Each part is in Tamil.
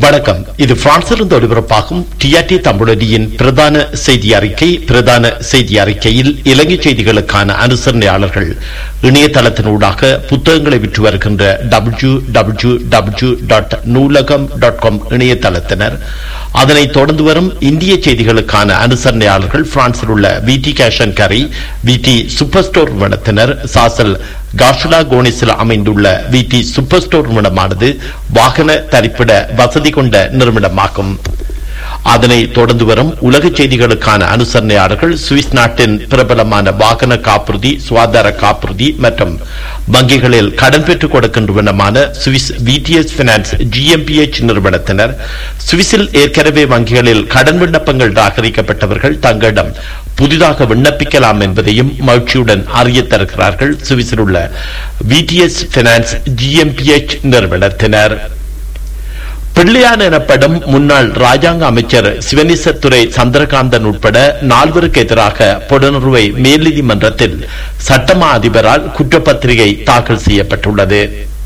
வணக்கம் இது பிரான்சிலிருந்து ஒலிபரப்பாகும் டிஆர்டி தமிழடியின் பிரதான செய்தி அறிக்கை பிரதான செய்தி அறிக்கையில் இலங்கை செய்திகளுக்கான அனுசரணையாளர்கள் இணையதளத்தினூடாக புத்தகங்களை விற்று வருகின்ற W W W dot Noolaham dot com இணையதளத்தினர் அதனைத் தொடர்ந்து வரும் இந்திய செய்திகளுக்கான அனுசரணையாளர்கள் பிரான்சில் உள்ள விடி கேஷ் அண்ட் கரி விடி சூப்பர் ஸ்டோர் நிறுவனத்தினர் சாசல் காஷுலா கோனிஸில் அமைந்துள்ள விடி சூப்பர் ஸ்டோர் நிறுவனமானது வாகன தரிப்பிட வசதி கொண்ட நிறுவனமாகும் அதனை தொடர்ந்து வரும் உலக செய்திகளுக்கான அனுசரணையாளர்கள் சுவிஸ் நாட்டின் பிரபலமான வாகன காப்புறுதி சுகாதார காப்புறுதி மற்றும் வங்கிகளில் கடன் பெற்றுக் கொடுக்கின்றவனமான சுவிஸ் விடிஎஸ் பினான்ஸ் ஜிஎம்பிஎச் நிறுவனத்தினர் சுவிஸில் ஏற்கனவே வங்கிகளில் கடன் விண்ணப்பங்கள் ராகரிக்கப்பட்டவர்கள் தங்களிடம் புதிதாக விண்ணப்பிக்கலாம் என்பதையும் மகிழ்ச்சியுடன் அறிய தருகிறார்கள் சுவிஸில் உள்ள விடிஎஸ் பினான்ஸ் ஜிஎம்பிஎச் நிறுவனத்தினர் பிள்ளையான் எனப்படும் முன்னாள் ராஜாங்க அமைச்சர் சிவனிசத்துறை சந்திரகாந்தன் உட்பட நால்வருக்கு எதிராக புலனறுவை மேல் நீதிமன்றத்தில் சட்டமா அதிபரால் குற்றப்பத்திரிகை தாக்கல் செய்யப்பட்டுள்ளது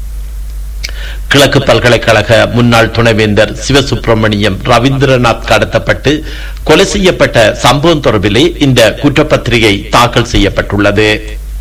கிழக்கு பல்கலைக்கழக முன்னாள் துணைவேந்தர் சிவசுப்பிரமணியம் ரவீந்திரநாத் கடத்தப்பட்டு கொலை செய்யப்பட்ட சம்பவம் தொடர்பிலே இந்த குற்றப்பத்திரிகை தாக்கல் செய்யப்பட்டுள்ளது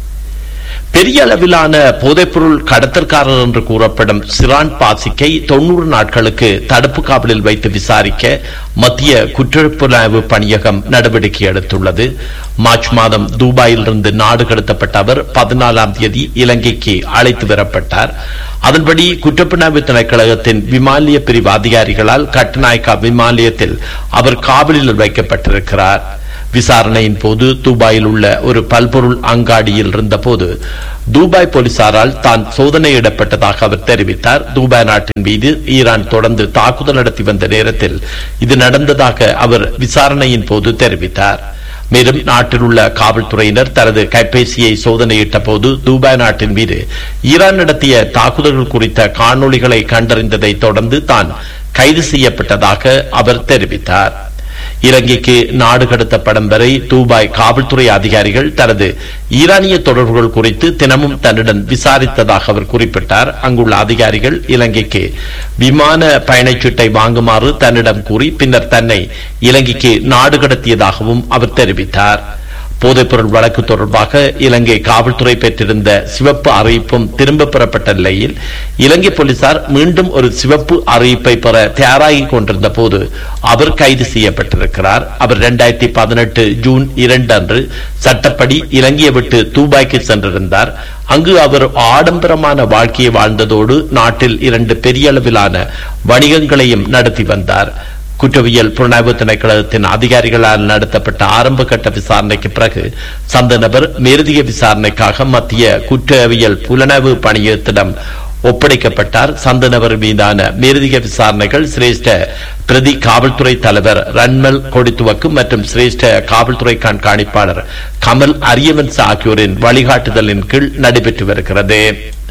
பெரிய அளவிலான போதைப்பொருள் கடத்தல்காரர் என்று கூறப்படும் சிரான் பாசிக்கை தொன்னூறு நாட்களுக்கு தடுப்பு காவலில் வைத்து விசாரிக்க மத்திய குற்றப்புலனாய்வு பணியகம் நடவடிக்கை எடுத்துள்ளது மார்ச் மாதம் துபாயிலிருந்து நாடு கடத்தப்பட்ட அவர் பதினாலாம் தேதி இலங்கைக்கு அழைத்து வரப்பட்டார் அதன்படி குற்றப்புலனாய்வு திணைக்களகத்தின் விமானிய பிரிவு அதிகாரிகளால் கட்டுநாயக்கா விமானியத்தில் அவர் காவலில் வைக்கப்பட்டிருக்கிறார் விசாரணையின் போது துபாயில் உள்ள ஒரு பல்பொருள் அங்காடியில் இருந்தபோது துபாய் போலீசாரால் தான் சோதனையிடப்பட்டதாக அவர் தெரிவித்தார் துபாய் நாட்டின் மீது ஈரான் தொடர்ந்து தாக்குதல் நடத்தி வந்த நேரத்தில் இது நடந்ததாக அவர் விசாரணையின் போது தெரிவித்தார் மேலும் நாட்டில் உள்ள காவல்துறையினர் தனது கைபேசியை சோதனையிட்ட போது துபாய் நாட்டின் மீது ஈரான் நடத்திய தாக்குதல்கள் குறித்த காணொளிகளை கண்டறிந்ததை தொடர்ந்து தான் கைது செய்யப்பட்டதாக அவர் தெரிவித்தார் இலங்கைக்கு நாடு கடத்தப்படும் வரை துபாய் காவல்துறை அதிகாரிகள் தனது ஈரானிய தொடர்புகள் குறித்து தினமும் தன்னிடம் விசாரித்ததாக அவர் குறிப்பிட்டார் அங்குள்ள அதிகாரிகள் இலங்கைக்கு விமான பயணச்சீட்டை வாங்குமாறு தன்னிடம் கூறி பின்னர் தன்னை இலங்கைக்கு நாடு கடத்தியதாகவும் அவர் தெரிவித்தார் போதைப்பொருள் வழக்கு தொடர்பாக இலங்கை காவல்துறை பெற்றிருந்த சிவப்பு அறிவிப்பும் திரும்ப பெறப்பட்ட நிலையில் இலங்கை போலீசார் மீண்டும் ஒரு சிவப்பு அறிவிப்பை பெற தயாராகிக் கொண்டிருந்த போது அவர் கைது செய்யப்பட்டிருக்கிறார் அவர் இரண்டாயிரத்தி பதினெட்டு ஜூன் இரண்டு அன்று சட்டப்படி இலங்கையை விட்டு தூபாய்க்கு சென்றிருந்தார் அங்கு அவர் ஆடம்பரமான வாழ்க்கையை வாழ்ந்ததோடு நாட்டில் இரண்டு பெரிய அளவிலான வணிகங்களையும் நடத்தி வந்தார் குற்றவியல் புலனாய்வு திணைக்களத்தின் அதிகாரிகளால் நடத்தப்பட்ட ஆரம்ப கட்ட விசாரணைக்கு பிறகு சந்த நபர் மேலதிக விசாரணைக்காக மத்திய குற்றவியல் புலனாய்வு பணியகத்திடம் ஒப்படைக்கப்பட்டார் சந்த நபர் மீதான மேலதிக விசாரணைகள் சிரேஷ்ட பிரதி காவல்துறை தலைவர் ரன்மல் கொடித்துவக்கு மற்றும் சிரேஷ்ட காவல்துறை கண்காணிப்பாளர் கமல் அரியவன்ஸ் ஆகியோரின் வழிகாட்டுதலின் கீழ் நடைபெற்று வருகிறது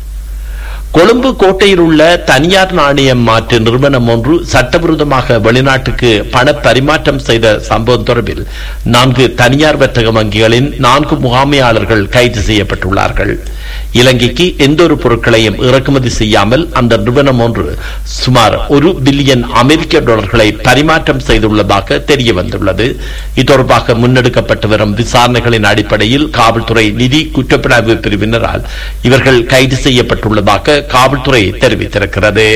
கொழும்பு கோட்டையில் உள்ள தனியார் நாணயம் மாற்று நிறுவனம் ஒன்று சட்டவிரோதமாக வெளிநாட்டுக்கு பண பரிமாற்றம் செய்த சம்பவம் தொடர்பில் நான்கு தனியார் வர்த்தக வங்கிகளின் நான்கு முகாமையாளர்கள் கைது செய்யப்பட்டுள்ளார்கள் இலங்கைக்கு எந்த ஒரு பொருட்களையும் இறக்குமதி செய்யாமல் அந்த நிறுவனம் ஒன்று சுமார் ஒரு பில்லியன் அமெரிக்க டாலர்களை பரிமாற்றம் செய்துள்ளதாக தெரிய வந்துள்ளது இது தொடர்பாக முன்னெடுக்கப்பட்டு வரும் விசாரணைகளின் அடிப்படையில் காவல்துறை நிதி குற்றப்புலனாய்வு பிரிவினரால் இவர்கள் கைது செய்யப்பட்டுள்ளதாக காவல்துறை தெரிவித்திருக்கிறது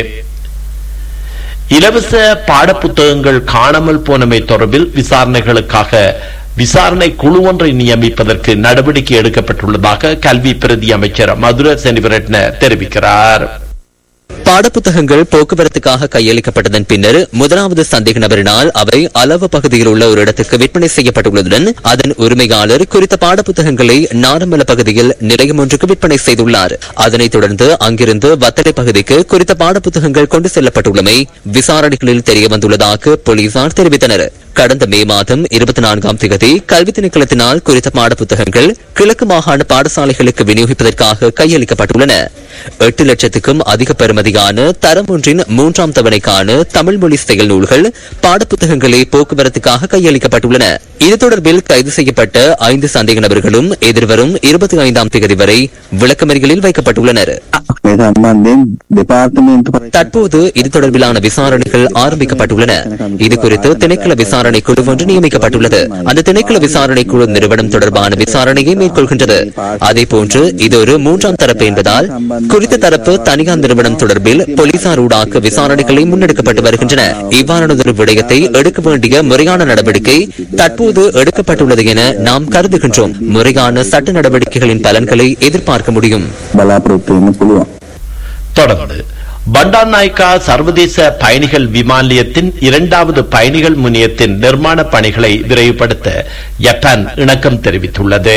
இலவச பாடப்புத்தகங்கள் காணாமல் போனமை தொடர்பில் விசாரணைகளுக்காக விசாரணை குழு ஒன்றை நியமிப்பதற்கு நடவடிக்கை எடுக்கப்பட்டுள்ளதாக கல்வி பிரதி அமைச்சர் மதுர செனிவரட்ன தெரிவிக்கிறார் பாடப்புத்தகங்கள் போக்குவரத்துக்காக கையளிக்கப்பட்டதன் பின்னர் முதலாவது சந்தேக நபரினால் அவை அளவு பகுதியில் உள்ள ஒரு இடத்துக்கு விற்பனை செய்யப்பட்டுள்ளதுடன் அதன் உரிமையாளர் குறித்த பாடப்புத்தகங்களை நாடமல பகுதியில் நிலையம் ஒன்றுக்கு விற்பனை செய்துள்ளார் அதனைத் தொடர்ந்து அங்கிருந்து வத்தலை பகுதிக்கு குறித்த பாடப்புத்தகங்கள் கொண்டு செல்லப்பட்டுள்ளமை விசாரணைகளில் தெரியவந்துள்ளதாக போலீசார் தெரிவித்தனர் கடந்த மே மாதம் இருபத்தி நான்காம் தேதி கல்வி திணைக்களத்தினால் குறித்த பாடப்புத்தகங்கள் கிழக்கு மாகாண பாடசாலைகளுக்கு விநியோகிப்பதற்காக கையளிக்கப்பட்டுள்ளன எட்டு லட்சத்துக்கும் அதிக பெறுமதியான தரம் ஒன்றின் மூன்றாம் தவணைக்கான தமிழ் மொழி செயல் நூல்கள் பாடப்புத்தகங்களே போக்குவரத்துக்காக கையளிக்கப்பட்டுள்ளன இது தொடர்பில் கைது செய்யப்பட்ட ஐந்து சந்தேக நபர்களும் எதிர்வரும் இருபத்தி ஐந்தாம் தேதி வரை விளக்கமறிகளில் வைக்கப்பட்டுள்ளனர் මේ සම්බන්ධයෙන් දෙපාර්තමේන්තු පරීක්ෂා தற்போது இது தொடர்பிலான விசாரணைகள் ஆரம்பிக்கப்பட்டுள்ளன இது குறித்து திணைக்கள விசாரணை குழு ஒன்று நியமிக்கப்பட்டுள்ளது அந்த திணைக்கள விசாரணை குழு நிறுவனம் தொடர்பான விசாரணையை மேற்கொள்கின்றது அதேபோன்று இது ஒரு மூன்றாம் தரப்பு என்பதால் குறித்த தரப்பு தனியார் நிறுவனம் தொடர்பில் போலீசார் ஊடாக விசாரணைகளை முன்னெடுக்கப்பட்டு வருகின்றன இவ்வாறானதொரு விடயத்தை எடுக்க வேண்டிய முறையான நடவடிக்கை தற்போது எடுக்கப்பட்டுள்ளது என நாம் கருதுகின்றோம் முறையான சட்ட நடவடிக்கைகளின் பலன்களை எதிர்பார்க்க முடியும் බලාපොරොත්තු වෙන්න පුළුවන්. தொடர்ந்து பண்டார்நாயக்கா சர்வதேச பயணிகள் விமான நிலையத்தின் இரண்டாவது பயணிகள் முனையத்தின் நிர்மாண பணிகளை விரைவுபடுத்த ஜப்பான் இணக்கம் தெரிவித்துள்ளது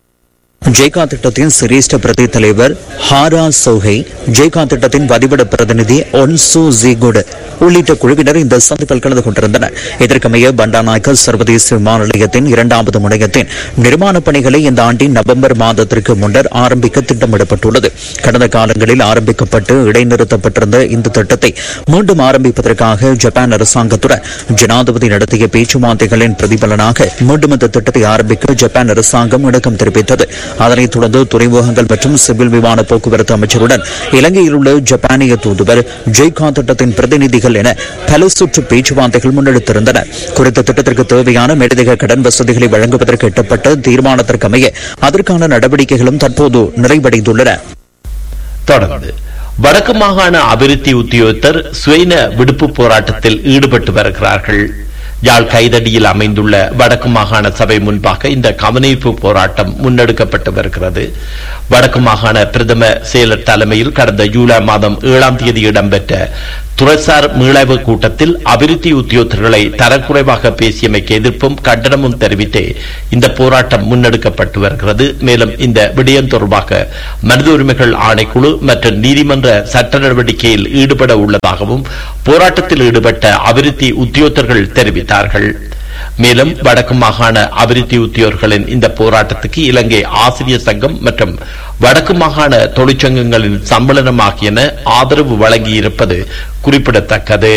ஜேகா திட்டத்தின் சிரேஷ்ட பிரதி தலைவர் ஹாரா சோஹை ஜேகா திட்டத்தின் வதிவிட பிரதிநிதி ஒன்சு ஜிகுட் உள்ளிட்ட குழுவினர் இந்த சந்திப்பில் கலந்து கொண்டிருந்தனர் இதற்கமைய பண்டாநாயக்கர் சர்வதேச விமான நிலையத்தின் இரண்டாவது முனையத்தின் நிர்மாணப் பணிகளை இந்த ஆண்டின் நவம்பர் மாதத்திற்கு முன்னர் ஆரம்பிக்க திட்டமிடப்பட்டுள்ளது கடந்த காலங்களில் ஆரம்பிக்கப்பட்டு இடைநிறுத்தப்பட்டிருந்த இந்த திட்டத்தை மீண்டும் ஆரம்பிப்பதற்காக ஜப்பான் அரசாங்கத்துடன் ஜனாதிபதி நடத்திய பேச்சுவார்த்தைகளின் பிரதிபலனாக மீண்டும் இந்த திட்டத்தை ஆரம்பிக்க ஜப்பான் அரசாங்கம் இணக்கம் தெரிவித்தது அதனைத் தொடர்ந்து துறைமுகங்கள் மற்றும் சிவில் விமான போக்குவரத்து அமைச்சருடன் இலங்கையில் உள்ள ஜப்பானிய தூதுவர் ஜெய்கா திட்டத்தின் பிரதிநிதிகள் என பல சுற்று பேச்சுவார்த்தைகள் முன்னெடுத்திருந்தனர் குறித்த திட்டத்திற்கு தேவையான மேலதிக கடன் வசதிகளை வழங்குவதற்கு எட்டப்பட்ட தீர்மானத்திற்கமைய அதற்கான நடவடிக்கைகளும் தற்போது நிறைவடைந்துள்ளன தொடர்ந்து வடக்கு மாகாண அபிவிருத்தி உத்தியோகத்தர் சுயன விடுப்பு போராட்டத்தில் ஈடுபட்டு வருகிறார்கள் யாழ் கைதடியில் அமைந்துள்ள வடக்கு மாகாண சபை முன்பாக இந்த கவனிப்பு போராட்டம் முன்னெடுக்கப்பட்டு வருகிறது வடக்கு மாகாண பிரதம செயலர் தலைமையில் கடந்த ஜூலை மாதம் ஏழாம் தேதி இடம்பெற்ற துறைசார் மீளாய்வு கூட்டத்தில் அபிவிருத்தி உத்தியோகத்தர்களை தரக்குறைவாக பேசியமைக்கு எதிர்ப்பும் கண்டனமும் தெரிவித்தே இந்த போராட்டம் முன்னெடுக்கப்பட்டு வருகிறது மேலும் இந்த விடயம் தொடர்பாக மனித உரிமைகள் ஆணைக்குழு மற்றும் நீதிமன்ற சட்ட நடவடிக்கையில் ஈடுபட உள்ளதாகவும் போராட்டத்தில் ஈடுபட்ட அபிவிருத்தி உத்தியோகத்தர்கள் தெரிவித்தார்கள் மேலும் வடக்கு மாகாண அபிவிருத்தி உத்தியோகர்களின் இந்த போராட்டத்துக்கு இலங்கை ஆசிரியர் சங்கம் மற்றும் வடக்கு மாகாண தொழிற்சங்கங்களின் சம்மேளனம் ஆகியன ஆதரவு வழங்கியிருப்பது குறிப்பிடத்தக்கது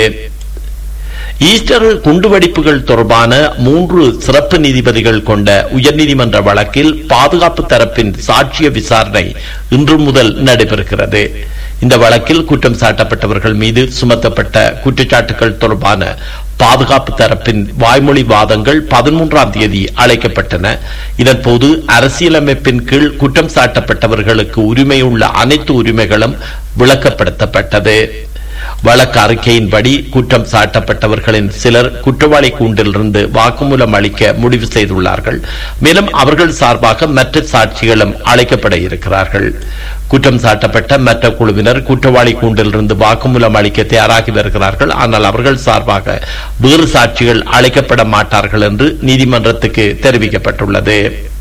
ஈஸ்டர் குண்டுவெடிப்புகள் தொடர்பான மூன்று சிறப்பு நீதிபதிகள் கொண்ட உயர்நீதிமன்ற வழக்கில் பாதுகாப்பு தரப்பின் சாட்சிய விசாரணை இன்று முதல் நடைபெறுகிறது இந்த வழக்கில் குற்றம் சாட்டப்பட்டவர்கள் மீது சுமத்தப்பட்ட குற்றச்சாட்டுகள் தொடர்பான பாதுகாப்பு தரப்பின் வாய்மொழி வாதங்கள் பதிமூன்றாம் தேதி அழைக்கப்பட்டன இதன்போது அரசியலமைப்பின் கீழ் குற்றம் சாட்டப்பட்டவர்களுக்கு உரிமையுள்ள அனைத்து உரிமைகளும் விளக்கப்படுத்தப்பட்டது வழக்கு அறிக்கையின்படி குற்றம் சாட்டப்பட்டவர்களின் சிலர் குற்றவாளி கூண்டிலிருந்து வாக்குமூலம் அளிக்க முடிவு செய்துள்ளார்கள் மேலும் அவர்கள் சார்பாக மற்ற சாட்சிகளும் அழைக்கப்பட இருக்கிறார்கள் குற்றம் சாட்டப்பட்ட மற்ற குழுவினர் குற்றவாளி கூண்டிலிருந்து வாக்குமூலம் அளிக்க தயாராகி வருகிறார்கள் ஆனால் அவர்கள் சார்பாக வேறு சாட்சிகள் அழைக்கப்பட மாட்டார்கள் என்று நீதிமன்றத்துக்கு தெரிவிக்கப்பட்டுள்ளது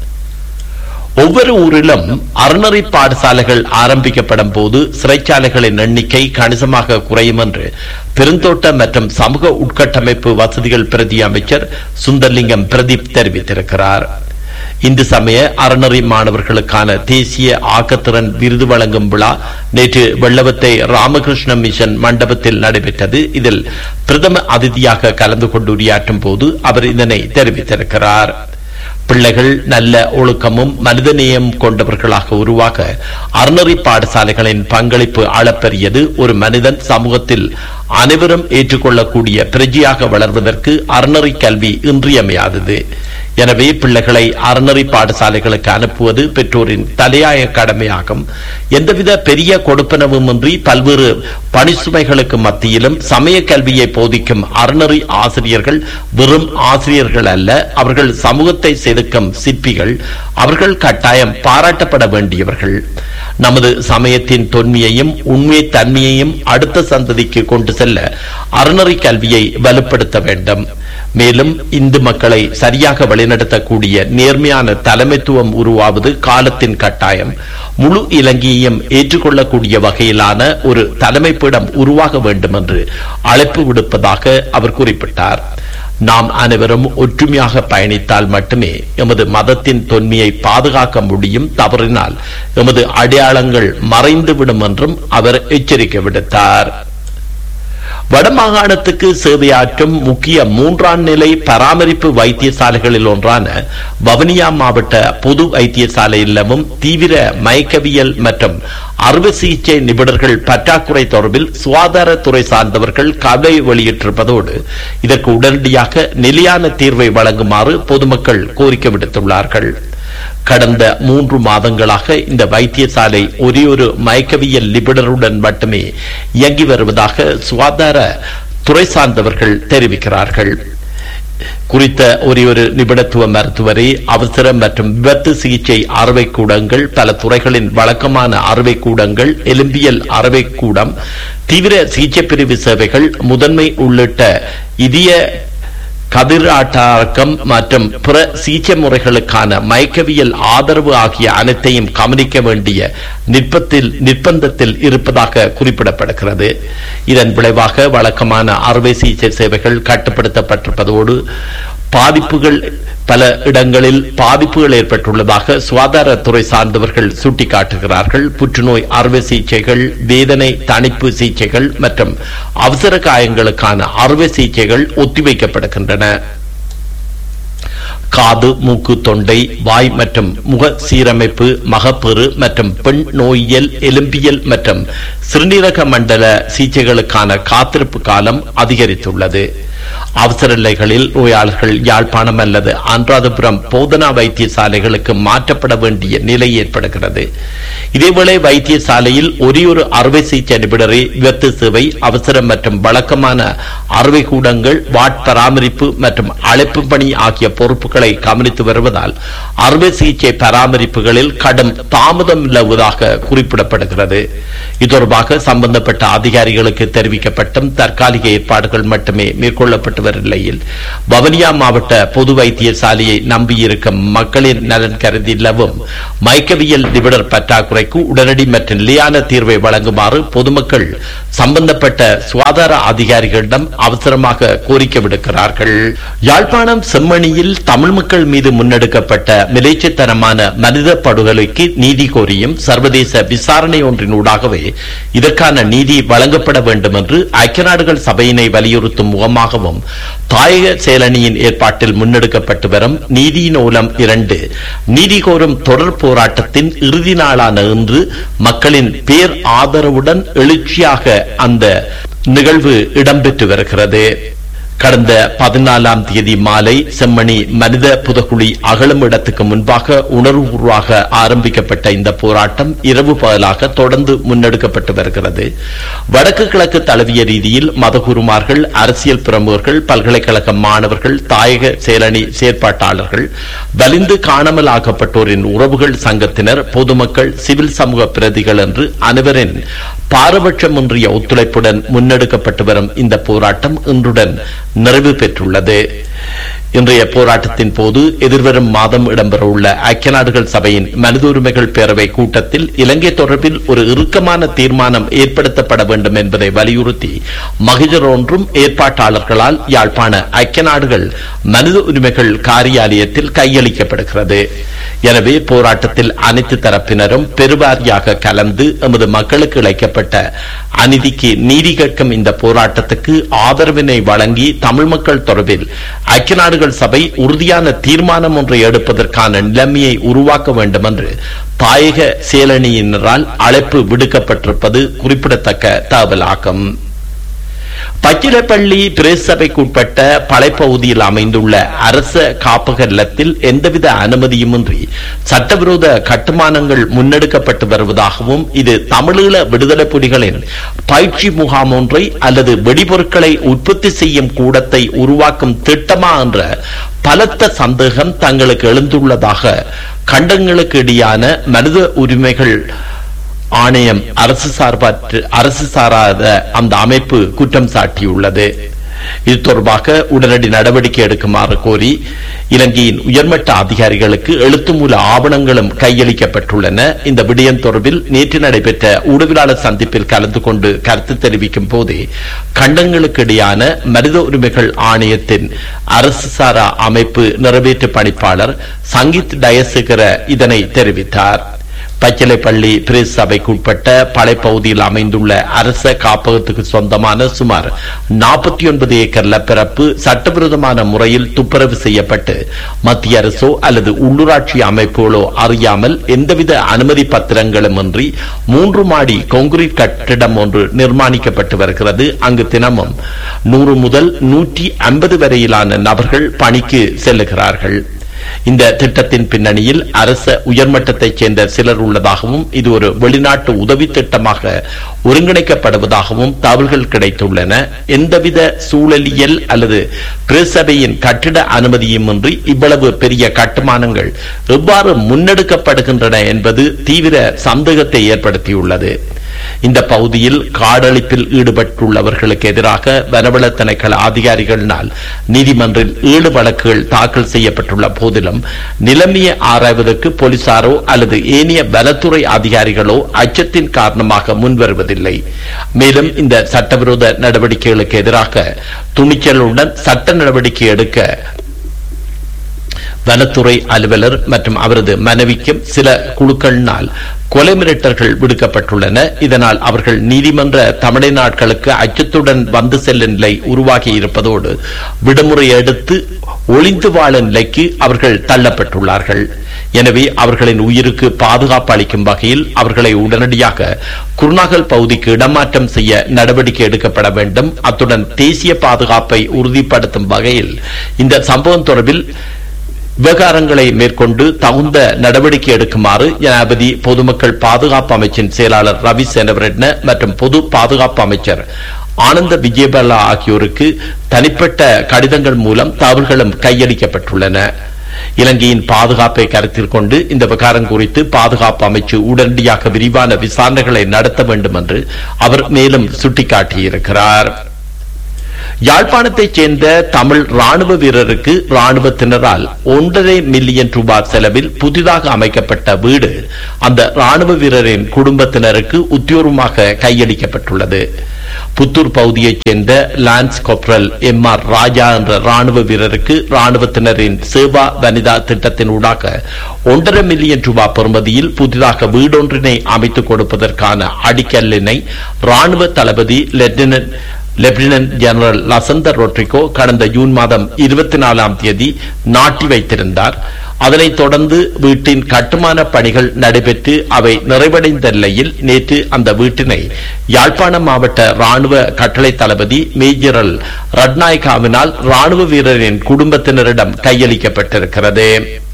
ஒவ்வொரு ஊரிலும் அறநெறி பாடசாலைகள் ஆரம்பிக்கப்படும் போது சிறைச்சாலைகளின் எண்ணிக்கை கணிசமாக குறையும் என்று பெருந்தோட்ட மற்றும் சமூக உட்கட்டமைப்பு வசதிகள் பிரதி அமைச்சர் சுந்தர்லிங்கம் பிரதீப் தெரிவித்திருக்கிறார் இந்து சமய அறநெறி மாணவர்களுக்கான தேசிய ஆக்கத்திறன் விருது வழங்கும் விழா நேற்று வெள்ளவத்தை ராமகிருஷ்ண மிஷன் மண்டபத்தில் நடைபெற்றது இதில் பிரதம அதிதியாக கலந்து கொண்டு உரையாற்றும் போது அவர் இதனை தெரிவித்திருக்கிறார் பிள்ளைகள் நல்ல ஒழுக்கமும் மனிதநேயம் கொண்டவர்களாக உருவாக அறநெறி பாடசாலைகளின் பங்களிப்பு அளப்பெரியது ஒரு மனிதன் சமூகத்தில் அனைவரும் ஏற்றுக்கொள்ளக்கூடிய பிரஜையாக வளர்வதற்கு அறநெறி கல்வி இன்றியமையாதது எனவே பிள்ளைகளை அறநெறி பாடசாலைகளுக்கு அனுப்புவது பெற்றோரின் தலையாய கடமையாகும் எந்தவித பெரிய கொடுப்பனவுமின்றி பல்வேறு பணிசுமைகளுக்கு மத்தியிலும் சமய கல்வியை போதிக்கும் அறநெறி ஆசிரியர்கள் வெறும் ஆசிரியர்கள் அல்ல அவர்கள் சமூகத்தை செதுக்கும் சிற்பிகள் அவர்கள் கட்டாயம் பாராட்டப்பட வேண்டியவர்கள் நமது சமயத்தின் தொன்மையையும் உண்மை தன்மையையும் அடுத்த சந்ததிக்கு கொண்டு செல்ல அறநெறி கல்வியை வலுப்படுத்த வேண்டும் மேலும் இந்து மக்களை சரியாக வழிநடத்தக்கூடிய நேர்மையான தலைமைத்துவம் உருவாவது காலத்தின் கட்டாயம் முழு இலங்கையையும் ஏற்றுக்கொள்ளக்கூடிய வகையிலான ஒரு தலைமைப்பிடம் உருவாக வேண்டும் என்று அழைப்பு விடுப்பதாக அவர் குறிப்பிட்டார் நாம் அனைவரும் ஒற்றுமையாக பயணித்தால் மட்டுமே எமது மதத்தின் தொன்மையை பாதுகாக்க முடியும் தவறினால் எமது அடையாளங்கள் மறைந்துவிடும் என்றும் அவர் எச்சரிக்கை விடுத்தார் வடமாகாணத்துக்கு சேவையாற்றும் முக்கிய மூன்றாம் நிலை பராமரிப்பு வைத்தியசாலைகளில் ஒன்றான வவனியா மாவட்ட பொது வைத்தியசாலையிலும் தீவிர மயக்கவியல் மற்றும் அறுவை சிகிச்சை நிபுணர்கள் பற்றாக்குறை தொடர்பில் சுகாதாரத்துறை சார்ந்தவர்கள் கவலை வெளியிட்டிருப்பதோடு இதற்கு உடனடியாக நிலையான தீர்வை வழங்குமாறு பொதுமக்கள் கோரிக்கை விடுத்துள்ளார்கள் கடந்த மூன்று மாதங்களாக இந்த வைத்தியசாலை ஒரே ஒரு மயக்கவியல் நிபுணருடன் மட்டுமே இயங்கி வருவதாக சுகாதார துறை சார்ந்தவர்கள் தெரிவிக்கிறார்கள் குறித்த ஒரே ஒரு நிபுணத்துவ மருத்துவரை அவசர மற்றும் விபத்து சிகிச்சை அறுவை கூடங்கள் பல துறைகளின் வழக்கமான அறுவை கூடங்கள் எலும்பியல் அறுவை கூடம் தீவிர சிகிச்சை பிரிவு சேவைகள் முதன்மை உள்ளிட்ட இதய கதிராட்டாக்கம் மற்றும் பிற சிகிச்சை முறைகளுக்கான மயக்கவியல் ஆதரவு ஆகிய அனைத்தையும் கவனிக்க வேண்டிய நிர்பத்தில் நிர்பந்தத்தில் இருப்பதாக குறிப்பிடப்படுகிறது இதன் விளைவாக வழக்கமான அறுவை சிகிச்சை சேவைகள் கட்டுப்படுத்தப்பட்டிருப்பதோடு பாதிப்புகள் பல இடங்களில் பாதிப்புகள் ஏற்பட்டுள்ளதாக சுகாதாரத்துறை சார்ந்தவர்கள் சுட்டிக்காட்டுகிறார்கள் புற்றுநோய் அறுவை சிகிச்சைகள் வேதனை தணிப்பு சிகிச்சைகள் மற்றும் அவசர காயங்களுக்கான அறுவை சிகிச்சைகள் ஒத்திவைக்கப்படுகின்றன காது மூக்கு தொண்டை வாய் மற்றும் முக சீரமைப்பு மகப்பேறு மற்றும் பெண் நோயியல் எலும்பியல் மற்றும் சிறுநீரக மண்டல சிகிச்சைகளுக்கான காத்திருப்பு காலம் அதிகரித்துள்ளது அவசர நிலைகளில் நோயாளர்கள் யாழ்ப்பாணம் அல்லது அனுராதபுரம் போதனா வைத்தியசாலைகளுக்கு மாற்றப்பட வேண்டிய நிலை ஏற்படுகிறது இதேவேளை வைத்தியசாலையில் ஒரே ஒரு அறுவை சிகிச்சை நிபுணரை விபத்து சேவை அவசரம் மற்றும் வழக்கமான அறுவை கூடங்கள் வாட் பராமரிப்பு மற்றும் அழைப்பு பணி ஆகிய பொறுப்புகளை கவனித்து வருவதால் அறுவை சிகிச்சை பராமரிப்புகளில் கடும் தாமதம் நிலவுவதாக குறிப்பிடப்படுகிறது இது தொடர்பாக சம்பந்தப்பட்ட அதிகாரிகளுக்கு தெரிவிக்கப்பட்டும் தற்காலிக ஏற்பாடுகள் மட்டுமே மேற்கொள்ளப்பட்டு வரும் நிலையில் வவனியா மாவட்ட பொது வைத்தியசாலையை நம்பியிருக்கும் மக்களின் நலன் கருதி நிலவும் மயக்கவியல் நிபுணர் பற்றாக்குறைக்கு உடனடி மற்றும் நிலையான தீர்வை வழங்குமாறு பொதுமக்கள் சம்பந்தப்பட்ட சுகாதார அதிகாரிகளிடம் அவசரமாக கோரிக்கை விடுக்கிறார்கள் யாழ்ப்பாணம் செம்மணியில் தமிழ் மக்கள் மீது முன்னெடுக்கப்பட்ட மிலேச்சத்தனமான மனித படுகொலைக்கு நீதி கோரியும் சர்வதேச விசாரணை ஒன்றினூடாகவே இதற்கான நீதி வழங்கப்பட வேண்டும் என்று ஐக்கிய நாடுகள் சபையினை வலியுறுத்தும் முகமாகவும் தாயக செயலணியின் ஏற்பாட்டில் முன்னெடுக்கப்பட்டு வரும் நீதி நூலம் இரண்டு நீதி கோரும் தொடர் போராட்டத்தின் இறுதி நாளான இன்று மக்களின் பேர் ஆதரவுடன் எழுச்சியாக அந்த நிகழ்வு இடம்பெற்று வருகிறது கடந்த பதினாலாம் தேதி மாலை செம்மணி மனித புதகுழி அகலும் இடத்துக்கு முன்பாக உணர்வுபூர்வமாக ஆரம்பிக்கப்பட்ட இந்த போராட்டம் இரவு பகலாக தொடர்ந்து முன்னெடுக்கப்பட்டு வருகிறது வடக்கு கிழக்கு தழுவிய ரீதியில் மதகுருமார்கள் அரசியல் பிரமுகர்கள் பல்கலைக்கழக மாணவர்கள் தாயக செயலணி செயற்பாட்டாளர்கள் வலிந்து காணாமல் ஆக்கப்பட்டோரின் உறவுகள் சங்கத்தினர் பொதுமக்கள் சிவில் சமூக பிரதிகள் என்று அனைவரின் பாரபட்சமின்றிய ஒத்துழைப்புடன் முன்னெடுக்கப்பட்டு வரும் இந்த போராட்டம் இன்றுடன் நிறைவு பெற்றுள்ளது இன்றைய போராட்டத்தின் போது எதிர்வரும் மாதம் இடம்பெறவுள்ள ஐக்கிய நாடுகள் சபையின் மனித உரிமைகள் பேரவை கூட்டத்தில் இலங்கை தொடர்பில் ஒரு இறுக்கமான தீர்மானம் ஏற்படுத்தப்பட வேண்டும் என்பதை வலியுறுத்தி மகிஜர் ஒன்றும் ஏற்பாட்டாளர்களால் யாழ்ப்பாண ஐக்கிய நாடுகள் மனித உரிமைகள் காரியாலயத்தில் கையளிக்கப்படுகிறது எனவே போராட்டத்தில் அனைத்து தரப்பினரும் பெருவாரியாக கலந்து எமது மக்களுக்கு இழைக்கப்பட்ட அநீதிக்கு நீதி கேட்கும் இந்த போராட்டத்துக்கு ஆதரவினை வழங்கி தமிழ் மக்கள் தொடர்பில் ஐக்கிய நாடுகள் சபை உறுதியான தீர்மானம் ஒன்றை எடுப்பதற்கான நிலைமையை உருவாக்க வேண்டும் என்று தாயக செயலணியினரால் அழைப்பு விடுக்கப்பட்டிருப்பது குறிப்பிடத்தக்க தகவலாகும் பச்சிலப்பள்ளி பிரேசபைக்குட்பட்ட படைப்பகுதியில் அமைந்துள்ள அரச காப்பக நிலத்தில் எந்தவித அனுமதியுமின்றி சட்டவிரோத கட்டுமானங்கள் முன்னெடுக்கப்பட்டு வருவதாகவும் இது தமிழீழ விடுதலை புலிகளின் பயிற்சி முகாம் ஒன்றை அல்லது வெடிபொருட்களை உற்பத்தி செய்யும் கூடத்தை உருவாக்கும் திட்டமா என்ற பலத்த சந்தேகம் தங்களுக்கு எழுந்துள்ளதாக கண்டங்களுக்கு இடையான மனித உரிமைகள் ஆணையம் அரசு சார்பற்ற அரசு சாராத அந்த அமைப்பு குற்றம் சாட்டியுள்ளது இது தொடர்பாக உடனடி நடவடிக்கை எடுக்குமாறு கோரி இலங்கையின் உயர்மட்ட அதிகாரிகளுக்கு எழுத்து மூல ஆவணங்களும் கையளிக்கப்பட்டுள்ளன இந்த விடயம் தொடர்பில் நேற்று நடைபெற்ற ஊடகவியலாளர் சந்திப்பில் கலந்து கொண்டு கருத்து தெரிவிக்கும் போதே கண்டங்களுக்கு இடையான மனித உரிமைகள் ஆணையத்தின் அரசு சாரா அமைப்பு நிறைவேற்று பணிப்பாளர் சங்கீத் டயசேகர இதனை தெரிவித்தார் பச்சிலைப்பள்ளி பிரேஸ் சபைக்கு உட்பட்ட படைப்பகுதியில் அமைந்துள்ள அரச காப்பகத்துக்கு சொந்தமான சுமார் நாற்பத்தி ஒன்பது ஏக்கர் நிலப்பரப்பு சட்டவிரோதமான முறையில் துப்புரவு செய்யப்பட்டு மத்திய அரசோ அல்லது உள்ளூராட்சி அமைப்புகளோ அறியாமல் எந்தவித அனுமதி பத்திரங்களும் இன்றி மூன்று மாடி கொங்கிரீட் கட்டிடம் ஒன்று நிர்மாணிக்கப்பட்டு வருகிறது அங்கு தினமும் நூறு முதல் நூற்றி ஐம்பது வரையிலான நபர்கள் பணிக்கு செல்லுகிறார்கள் இந்த திட்டத்தின் பின்னணியில் அரச உயர்மட்டத்தைச் சேர்ந்த சிலர் உள்ளதாகவும் இது ஒரு வெளிநாட்டு உதவி திட்டமாக ஒருங்கிணைக்கப்படுவதாகவும் தகவல்கள் கிடைத்துள்ளன எந்தவித சூழலியல் அல்லது பிரசபையின் கட்டிட அனுமதியுமின்றி இவ்வளவு பெரிய கட்டுமானங்கள் எவ்வாறு முன்னெடுக்கப்படுகின்றன என்பது தீவிர சந்தேகத்தை ஏற்படுத்தியுள்ளது இந்த பகுதியில் காடழிப்பில் ஈடுபட்டுள்ளவர்களுக்கு எதிராக வனவள திணைக்கள அதிகாரிகளினால் நீதிமன்றில் ஏழு வழக்குகள் தாக்கல் செய்யப்பட்டுள்ள போதிலும் நிலைமையை ஆராய்வதற்கு போலீசாரோ அல்லது ஏனைய வனத்துறை அதிகாரிகளோ அச்சத்தின் காரணமாக முன்வருவதில்லை மேலும் இந்த சட்டவிரோத நடவடிக்கைகளுக்கு எதிராக துணிச்சலுடன் சட்ட நடவடிக்கை எடுக்க வனத்துறை அலுவலர் மற்றும் அவரது மனைவிக்கும் சில குழுக்களினால் கொலை மிரட்டல்கள் விடுக்கப்பட்டுள்ளன இதனால் அவர்கள் நீதிமன்ற தமிழை நாட்களுக்கு அச்சத்துடன் வந்து செல்லும் நிலை உருவாகி இருப்பதோடு விடுமுறை எடுத்து ஒளிந்து வாழ நிலைக்கு அவர்கள் தள்ளப்பட்டுள்ளார்கள் எனவே அவர்களின் உயிருக்கு பாதுகாப்பு அளிக்கும் வகையில் அவர்களை உடனடியாக குருநாகல் பகுதிக்கு இடமாற்றம் செய்ய நடவடிக்கை எடுக்கப்பட வேண்டும் அத்துடன் தேசிய பாதுகாப்பை உறுதிப்படுத்தும் வகையில் இந்த சம்பவம் தொடர்பில் விவகாரங்களை மேற்கொண்டு தகுந்த நடவடிக்கை எடுக்குமாறு ஜனாதிபதி பொதுமக்கள் பாதுகாப்பு அமைச்சின் செயலாளர் ரவி செனவரெட்ன மற்றும் பொது பாதுகாப்பு அமைச்சர் ஆனந்த விஜயபாலா ஆகியோருக்கு தனிப்பட்ட கடிதங்கள் மூலம் தகவல்களும் கையளிக்கப்பட்டுள்ளன இலங்கையின் பாதுகாப்பை கருத்தில் கொண்டு இந்த விவகாரம் குறித்து பாதுகாப்பு அமைச்சு உடனடியாக விரிவான விசாரணைகளை நடத்த வேண்டும் என்று அவர் மேலும் சுட்டிக்காட்டியிருக்கிறார் யாழ்ப்பாணத்தைச் சேர்ந்த தமிழ் ராணுவ வீரருக்கு ராணுவத்தினரால் ஒன்றரை மில்லியன் ரூபாய் செலவில் புதிதாக அமைக்கப்பட்ட வீடு அந்த ராணுவ வீரரின் குடும்பத்தினருக்கு உத்தியோகமாக கையளிக்கப்பட்டுள்ளது புத்தூர் பகுதியைச் சேர்ந்த lance corporal M R Raja என்ற ராணுவ வீரருக்கு ராணுவத்தினரின் சேவா வனிதா திட்டத்தின் ஊடாக ஒன்றரை மில்லியன் ரூபாய் பெறுமதியில் புதிதாக வீடொன்றினை அமைத்துக் கொடுப்பதற்கான அடிக்கல்லினை ராணுவ தளபதி lieutenant lieutenant general Lasantha Rodrigo கடந்த ஜூன் மாதம் இருபத்தி நாலாம் தேதி நாட்டி வைத்திருந்தார் அதனைத் தொடர்ந்து வீட்டின் கட்டுமான பணிகள் நடைபெற்று அவை நிறைவடைந்த நிலையில் நேற்று அந்த வீட்டினை யாழ்ப்பாணம் மாவட்ட ராணுவ கட்டளை தளபதி மேஜரல் ரட்நாயகாவினால் ராணுவ வீரரின் குடும்பத்தினரிடம் கையளிக்கப்பட்டிருக்கிறது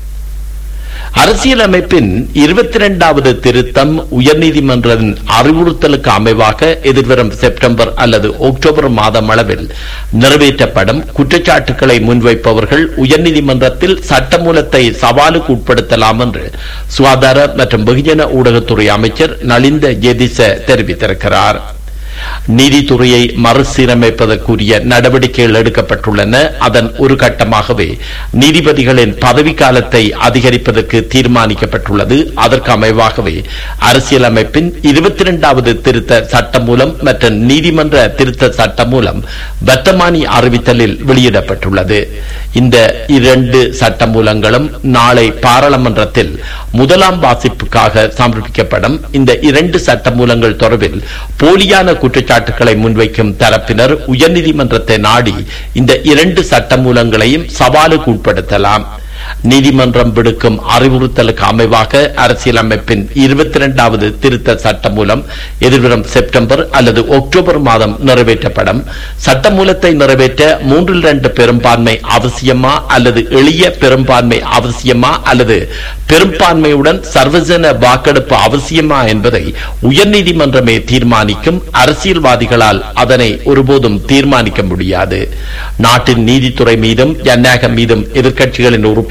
அரசியலமைப்பின் இருபத்தி இரண்டாவது திருத்தம் உயர்நீதிமன்றின் அறிவுறுத்தலுக்கு அமைவாக எதிர்வரும் செப்டம்பர் அல்லது அக்டோபர் மாதம் அளவில் நிறைவேற்றப்படும் குற்றச்சாட்டுகளை முன்வைப்பவர்கள் உயர்நீதிமன்றத்தில் சட்டமூலத்தை சவாலுக்கு உட்படுத்தலாம் என்று சுகாதார மற்றும் வெகுஜன ஊடகத்துறை அமைச்சர் நலிந்த ஜெதிச தெரிவித்திருக்கிறார் நீதித்துறையை மறுசீரமைப்பதற்குரிய நடவடிக்கைகள் எடுக்கப்பட்டுள்ளன அதன் ஒரு கட்டமாகவே நீதிபதிகளின் பதவிக்காலத்தை அதிகரிப்பதற்கு தீர்மானிக்கப்பட்டுள்ளது அதற்கு அமைவாகவே அரசியலமைப்பின் இருபத்தி இரண்டாவது திருத்த சட்டம் மூலம் மற்றும் நீதிமன்ற திருத்த சட்டம் மூலம் வர்த்தமானி அறிவித்தலில் வெளியிடப்பட்டுள்ளது இந்த இரண்டு சட்டமூலங்களும் நாளை பாராளுமன்றத்தில் முதலாம் வாசிப்புக்காக சமர்ப்பிக்கப்படும் இந்த இரண்டு சட்டமூலங்கள் தொடர்பில் போலியான குற்றச்சாட்டுகளை முன்வைக்கும் தரப்பினர் உயர்நீதிமன்றத்தை நாடி இந்த இரண்டு சட்டமூலங்களையும் சவாலுக்கு உட்படுத்தலாம் நீதிமன்றம் விடுக்கும் அறிவுறுத்தலுக்கு அமைவாக அரசியலமைப்பின் இருபத்தி இரண்டாவது திருத்த சட்டம் மூலம் எதிர்வரும் செப்டம்பர் அல்லது அக்டோபர் மாதம் நிறைவேற்றப்படும் சட்டமூலத்தை நிறைவேற்ற மூன்றில் இரண்டு பெரும்பான்மை அவசியமா அல்லது எளிய பெரும்பான்மை அவசியமா அல்லது பெரும்பான்மையுடன் சர்வஜன வாக்கெடுப்பு அவசியமா என்பதை உயர்நீதிமன்றமே தீர்மானிக்கும் அரசியல்வாதிகளால் அதனை ஒருபோதும் தீர்மானிக்க முடியாது நாட்டின் நீதித்துறை மீதும் ஜனநாயகம் மீதும் எதிர்க்கட்சிகளின் உறுப்பினர்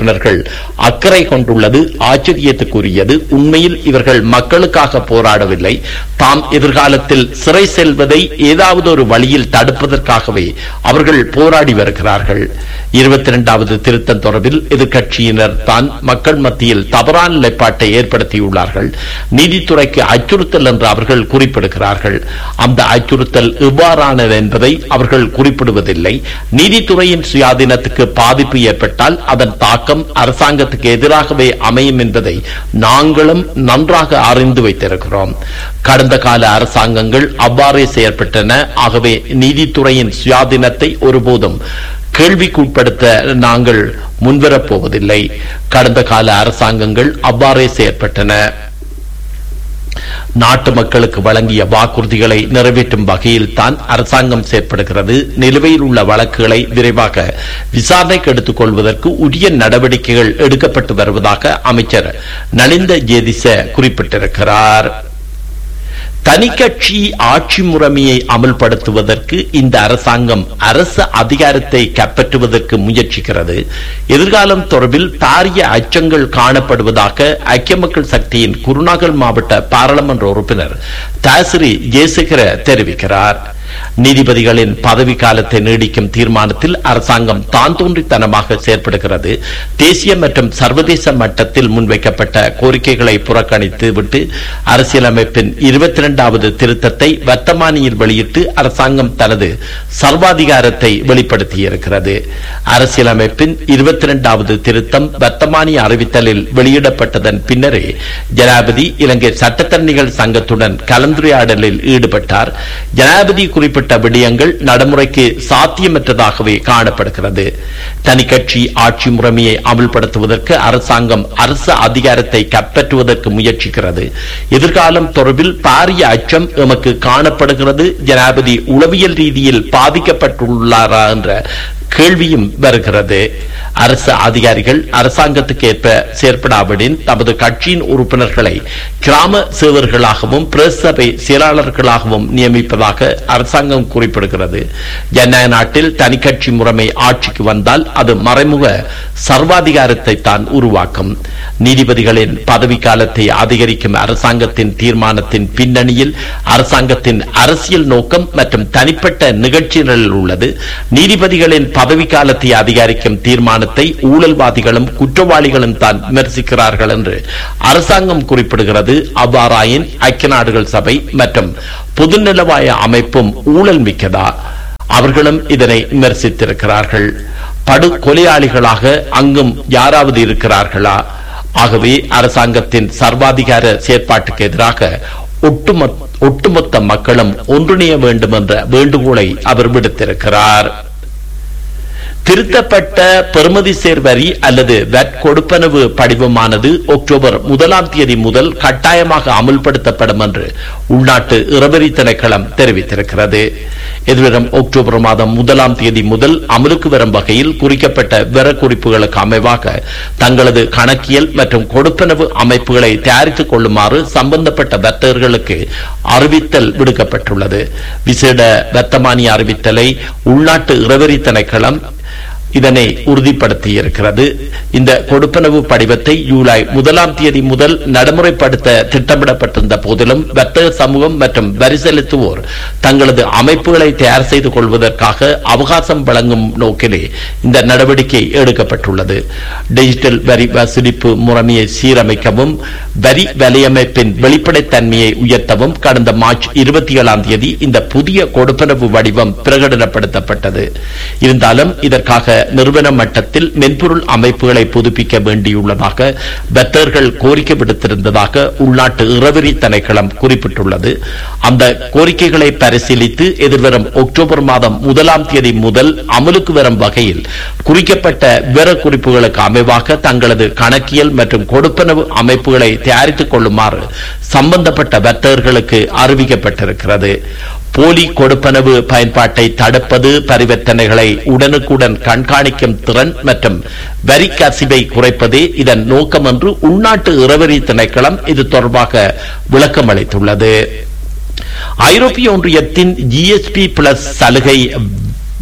உறுப்பினர்கள் அக்கறை கொண்டுள்ளது ஆச்சரியத்துக்குரியது உண்மையில் இவர்கள் மக்களுக்காக போராடவில்லை தாம் எதிர்காலத்தில் சிறை செல்வதை ஏதாவது ஒரு வழியில் தடுப்பதற்காகவே அவர்கள் போராடி வருகிறார்கள் இருபத்தி இரண்டாவது திருத்தம் தொடர்பில் எதிர்க்கட்சியினர் தான் மக்கள் மத்தியில் தவறான நிலைப்பாட்டை ஏற்படுத்தியுள்ளார்கள் நீதித்துறைக்கு அச்சுறுத்தல் என்று அவர்கள் குறிப்பிடுகிறார்கள் அந்த அச்சுறுத்தல் எவ்வாறானது என்பதை அவர்கள் குறிப்பிடுவதில்லை நீதித்துறையின் சுயாதீனத்துக்கு பாதிப்பு ஏற்பட்டால் அதன் தாக்கம் அரசாங்கத்துக்கு எதிராகவே அமையும் என்பதை நாங்களும் நன்றாக அறிந்து வைத்திருக்கிறோம் கடந்த கால அரசாங்கங்கள் அவ்வாறே செயற்பட்டன ஆகவே நீதித்துறையின் சுயாதீனத்தை ஒருபோதும் கேள்விக்குட்படுத்த நாங்கள் முன்வரப் போவதில்லை கடந்த கால அரசாங்கங்கள் அவ்வாறே செயற்பட்டன நாட்டு மக்களுக்கு வழங்கிய வாக்குறுதிகளை நிறைவேற்றும் வகையில் தான் அரசாங்கம் செயற்படுகிறது நிலுவையில் உள்ள வழக்குகளை விரைவாக விசாரணைக்கு எடுத்துக் கொள்வதற்கு உரிய நடவடிக்கைகள் எடுக்கப்பட்டு வருவதாக அமைச்சர் நலிந்த ஜேதிச குறிப்பிட்டிருக்கிறார் தனிக்கட்சி ஆட்சி முறைமையை அமல்படுத்துவதற்கு இந்த அரசாங்கம் அரசு அதிகாரத்தை கைப்பற்றுவதற்கு முயற்சிக்கிறது எதிர்காலம் தொடர்பில் பாரிய அச்சங்கள் காணப்படுவதாக ஐக்கிய மக்கள் சக்தியின் குருநாகல் மாவட்ட பாராளுமன்ற உறுப்பினர் தாசிரி ஜெயசேகர தெரிவிக்கிறார் நீதிபதிகளின் பதவி காலத்தை நீடிக்கும் தீர்மானத்தில் அரசாங்கம் தான் தோன்றித்தனமாக செயற்படுகிறது தேசிய மற்றும் சர்வதேச மட்டத்தில் முன்வைக்கப்பட்ட கோரிக்கைகளை புறக்கணித்து விட்டு அரசியலமைப்பின் இருபத்தி இரண்டாவது திருத்தத்தை வர்த்தமானியில் வெளியிட்டு அரசாங்கம் தனது சர்வாதிகாரத்தை வெளிப்படுத்தியிருக்கிறது அரசியலமைப்பின் இருபத்தி இரண்டாவது திருத்தம் வர்த்தமானி அறிவித்தலில் வெளியிடப்பட்டதன் பின்னரே ஜனாதிபதி இலங்கை சட்டத்தரணிகள் சங்கத்துடன் கலந்துரையாடலில் ஈடுபட்டார் ஜனாதிபதி குறிப்பிட்ட விடயங்கள் நடைமுறைக்கு சாத்தியமற்றதாகவே காணப்படுகிறது தனிக்கட்சி ஆட்சி முறைமையை அமல்படுத்துவதற்கு அரசாங்கம் அரசு அதிகாரத்தை கைப்பற்றுவதற்கு முயற்சிக்கிறது எதிர்காலம் தொடர்பில் பாரிய அச்சம் எமக்கு காணப்படுகிறது ஜனாதிபதி உளவியல் ரீதியில் பாதிக்கப்பட்டுள்ளாரா என்ற கேள்வியும் வருகிறது அரசு அதிகாரிகள் அரசாங்கத்துக்கு ஏற்ப செயற்படாவிடின் தமது கட்சியின் உறுப்பினர்களை கிராம சேவர்களாகவும் பிரஸ் சபை செயலாளர்களாகவும் நியமிப்பதாக அரசாங்கம் குறிப்பிடுகிறது ஜனநாயக நாட்டில் தனிக்கட்சி முறைமை ஆட்சிக்கு வந்தால் அது மறைமுக சர்வாதிகாரத்தை தான் உருவாக்கும் நீதிபதிகளின் பதவி காலத்தை அதிகரிக்கும் அரசாங்கத்தின் தீர்மானத்தின் பின்னணியில் அரசாங்கத்தின் அரசியல் நோக்கம் மற்றும் தனிப்பட்ட நிகழ்ச்சிகளில் உள்ளது நீதிபதிகளின் பதவி காலத்தை அதிகரிக்கும் தீர்மானத்தை ஊழல்வாதிகளும் குற்றவாளிகளும் தான் விமர்சிக்கிறார்கள் என்று அரசாங்கம் குறிப்பிடுகிறது அவ்வாறாயின் ஐக்கிய நாடுகள் சபை மற்றும் பொதுநலவாய அமைப்பும் ஊழல் மிக்கதா அவர்களும் இதனை விமர்சித்திருக்கிறார்கள் படு கொலையாளிகளாக அங்கும் யாராவது இருக்கிறார்களா ஆகவே அரசாங்கத்தின் சர்வாதிகார செயற்பாட்டுக்கு எதிராக ஒட்டுமொத்த ஒட்டுமொத்த மக்களும் ஒன்றிணைய வேண்டும் என்ற வேண்டுகோளை அவர் விடுத்திருக்கிறார் திருத்தப்பட்ட பெறுமதி சேர் வரி அல்லது வெட் கொடுப்பனவு படிவமானது அக்டோபர் முதலாம் தேதி முதல் கட்டாயமாக அமுல்படுத்தப்படும் என்று உள்நாட்டு இறவரி திணைக்களம் தெரிவித்திருக்கிறது எதிர்வரும் அக்டோபர் மாதம் முதலாம் தேதி முதல் அமலுக்கு வரும் வகையில் குறிக்கப்பட்ட விவர குறிப்புகளுக்கு அமைவாக தங்களது கணக்கியல் மற்றும் கொடுப்பனவு அமைப்புகளை தயாரித்துக் கொள்ளுமாறு சம்பந்தப்பட்ட வர்த்தகர்களுக்கு அறிவித்தல் விடுக்கப்பட்டுள்ளது விசேட வர்த்தமானி அறிவித்தலை உள்நாட்டு இறவரி திணைக்களம் இதனை உறுதிப்படுத்தியிருக்கிறது இந்த கொடுப்பனவு படிவத்தை ஜூலை முதலாம் தேதி முதல் நடைமுறைப்படுத்த திட்டமிடப்பட்டிருந்த போதிலும் வர்த்தக சமூகம் மற்றும் வரி செலுத்துவோர் தங்களது அமைப்புகளை தயார் செய்து கொள்வதற்காக அவகாசம் வழங்கும் நோக்கிலே இந்த நடவடிக்கை எடுக்கப்பட்டுள்ளது டிஜிட்டல் வரி வசூலிப்பு முறைமையை சீரமைக்கவும் வரி வலையமைப்பின் வெளிப்படைத்தன்மையை உயர்த்தவும் கடந்த மார்ச் இருபத்தி ஏழாம் தேதி இந்த புதிய கொடுப்பனவு வடிவம் பிரகடனப்படுத்தப்பட்டது இருந்தாலும் இதற்காக நிறுவன மட்டத்தில் மென்பொருள் அமைப்புகளை புதுப்பிக்க வேண்டியுள்ளதாக வர்த்தகர்கள் கோரிக்கை விடுத்திருந்ததாக உள்நாட்டு இறவரி திணைக்களம் குறிப்பிட்டுள்ளது அந்த கோரிக்கைகளை பரிசீலித்து எதிர்வரும் அக்டோபர் மாதம் முதலாம் தேதி முதல் அமலுக்கு வரும் வகையில் குறிக்கப்பட்ட விவர குறிப்புகளுக்கு அமைவாக தங்களது கணக்கியல் மற்றும் கொடுப்பனவு அமைப்புகளை தயாரித்துக் கொள்ளுமாறு சம்பந்தப்பட்ட வர்த்தகர்களுக்கு அறிவிக்கப்பட்டிருக்கிறது போலி கொடுப்பனவு பயன்பாட்டை தடுப்பது பரிவர்த்தனைகளை உடனுக்குடன் கண்காணிக்கும் திறன் மற்றும் வரி கசிவை குறைப்பதே இதன் நோக்கம் என்று உள்நாட்டு இறவரி திணைக்களம் இது தொடர்பாக விளக்கம் அளித்துள்ளது ஐரோப்பிய ஒன்றியத்தின் ஜிஎஸ்பி பிளஸ் சலுகை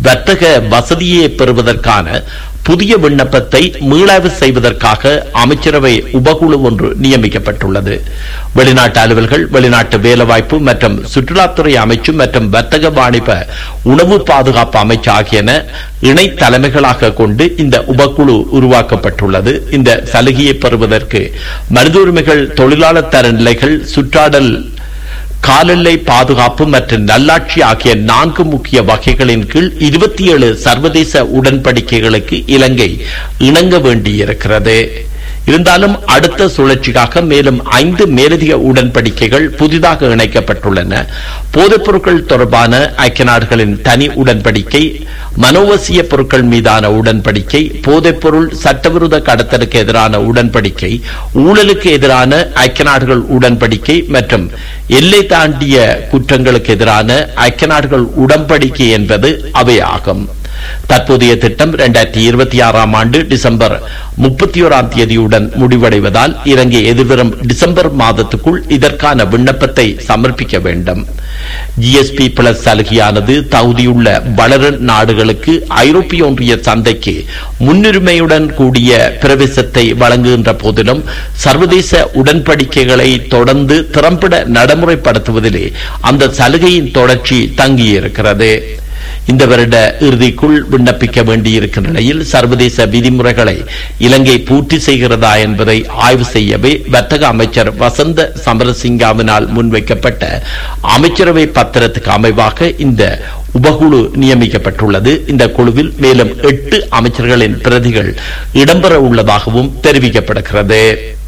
வர்த்தக வசதியை பெறுவதற்கான புதிய விண்ணப்பத்தை மீளாய்வு செய்வதற்காக அமைச்சரவை உபகுழு ஒன்று நியமிக்கப்பட்டுள்ளது வெளிநாட்டு அலுவல்கள் வெளிநாட்டு வேலைவாய்ப்பு மற்றும் சுற்றுலாத்துறை அமைச்சு மற்றும் வர்த்தக வாணிப உணவு பாதுகாப்பு அமைச்சு ஆகியன இணை தலைமைகளாக கொண்டு இந்த உபக்குழு உருவாக்கப்பட்டுள்ளது இந்த சலுகையை பெறுவதற்கு மனித உரிமைகள் தொழிலாளர் தரநிலைகள் சுற்றாடல் காலெல்லை பாதுகாப்பு மற்றும் நல்லாட்சி ஆகிய நான்கு முக்கிய வகைகளின் கீழ் இருபத்தி ஏழு சர்வதேச உடன்படிக்கைகளுக்கு இலங்கை இணங்க வேண்டியிருக்கிறது இருந்தாலும் அடுத்த சுழற்சிக்காக மேலும் ஐந்து மேலதிக உடன்படிக்கைகள் புதிதாக இணைக்கப்பட்டுள்ளன போதைப் பொருட்கள் தொடர்பான ஐக்கிய நாடுகளின் தனி உடன்படிக்கை மனோவசிய பொருட்கள் மீதான உடன்படிக்கை போதைப் பொருள் சட்டவிரோத கடத்தலுக்கு எதிரான உடன்படிக்கை ஊழலுக்கு எதிரான ஐக்கிய நாடுகள் உடன்படிக்கை மற்றும் எல்லை தாண்டிய குற்றங்களுக்கு எதிரான ஐக்கிய நாடுகள் உடன்படிக்கை என்பது அவையாகும் தற்போதைய திட்டம் இரண்டாயிரத்தி இருபத்தி ஆறாம் ஆண்டு டிசம்பர் முப்பத்தி ஓராம் தேதியுடன் முடிவடைவதால் இலங்கை எதிர்வரும் டிசம்பர் மாதத்துக்குள் இதற்கான விண்ணப்பத்தை சமர்ப்பிக்க வேண்டும் ஜிஎஸ்பி பிளஸ் சலுகையானது தகுதியுள்ள வளரும் நாடுகளுக்கு ஐரோப்பிய ஒன்றிய சந்தைக்கு முன்னுரிமையுடன் கூடிய பிரவேசத்தை வழங்குகின்ற போதிலும் சர்வதேச உடன்படிக்கைகளை தொடர்ந்து திறம்பட நடைமுறைப்படுத்துவதிலே அந்த சலுகையின் தொடர்ச்சி தங்கியிருக்கிறது இந்த வருட இறுதிக்குள் விண்ணப்பிக்க வேண்டியிருக்கின்ற நிலையில் சர்வதேச விதிமுறைகளை இலங்கை பூர்த்தி செய்கிறதா என்பதை ஆய்வு செய்யவே வர்த்தக அமைச்சர் வசந்த சமரசிங்காவினால் முன்வைக்கப்பட்ட அமைச்சரவை பத்திரத்துக்கு அமைவாக இந்த உபகுழு நியமிக்கப்பட்டுள்ளது இந்த குழுவில் மேலும் எட்டு அமைச்சர்களின் பிரதிகள் இடம்பெற உள்ளதாகவும் தெரிவிக்கப்படுகிறது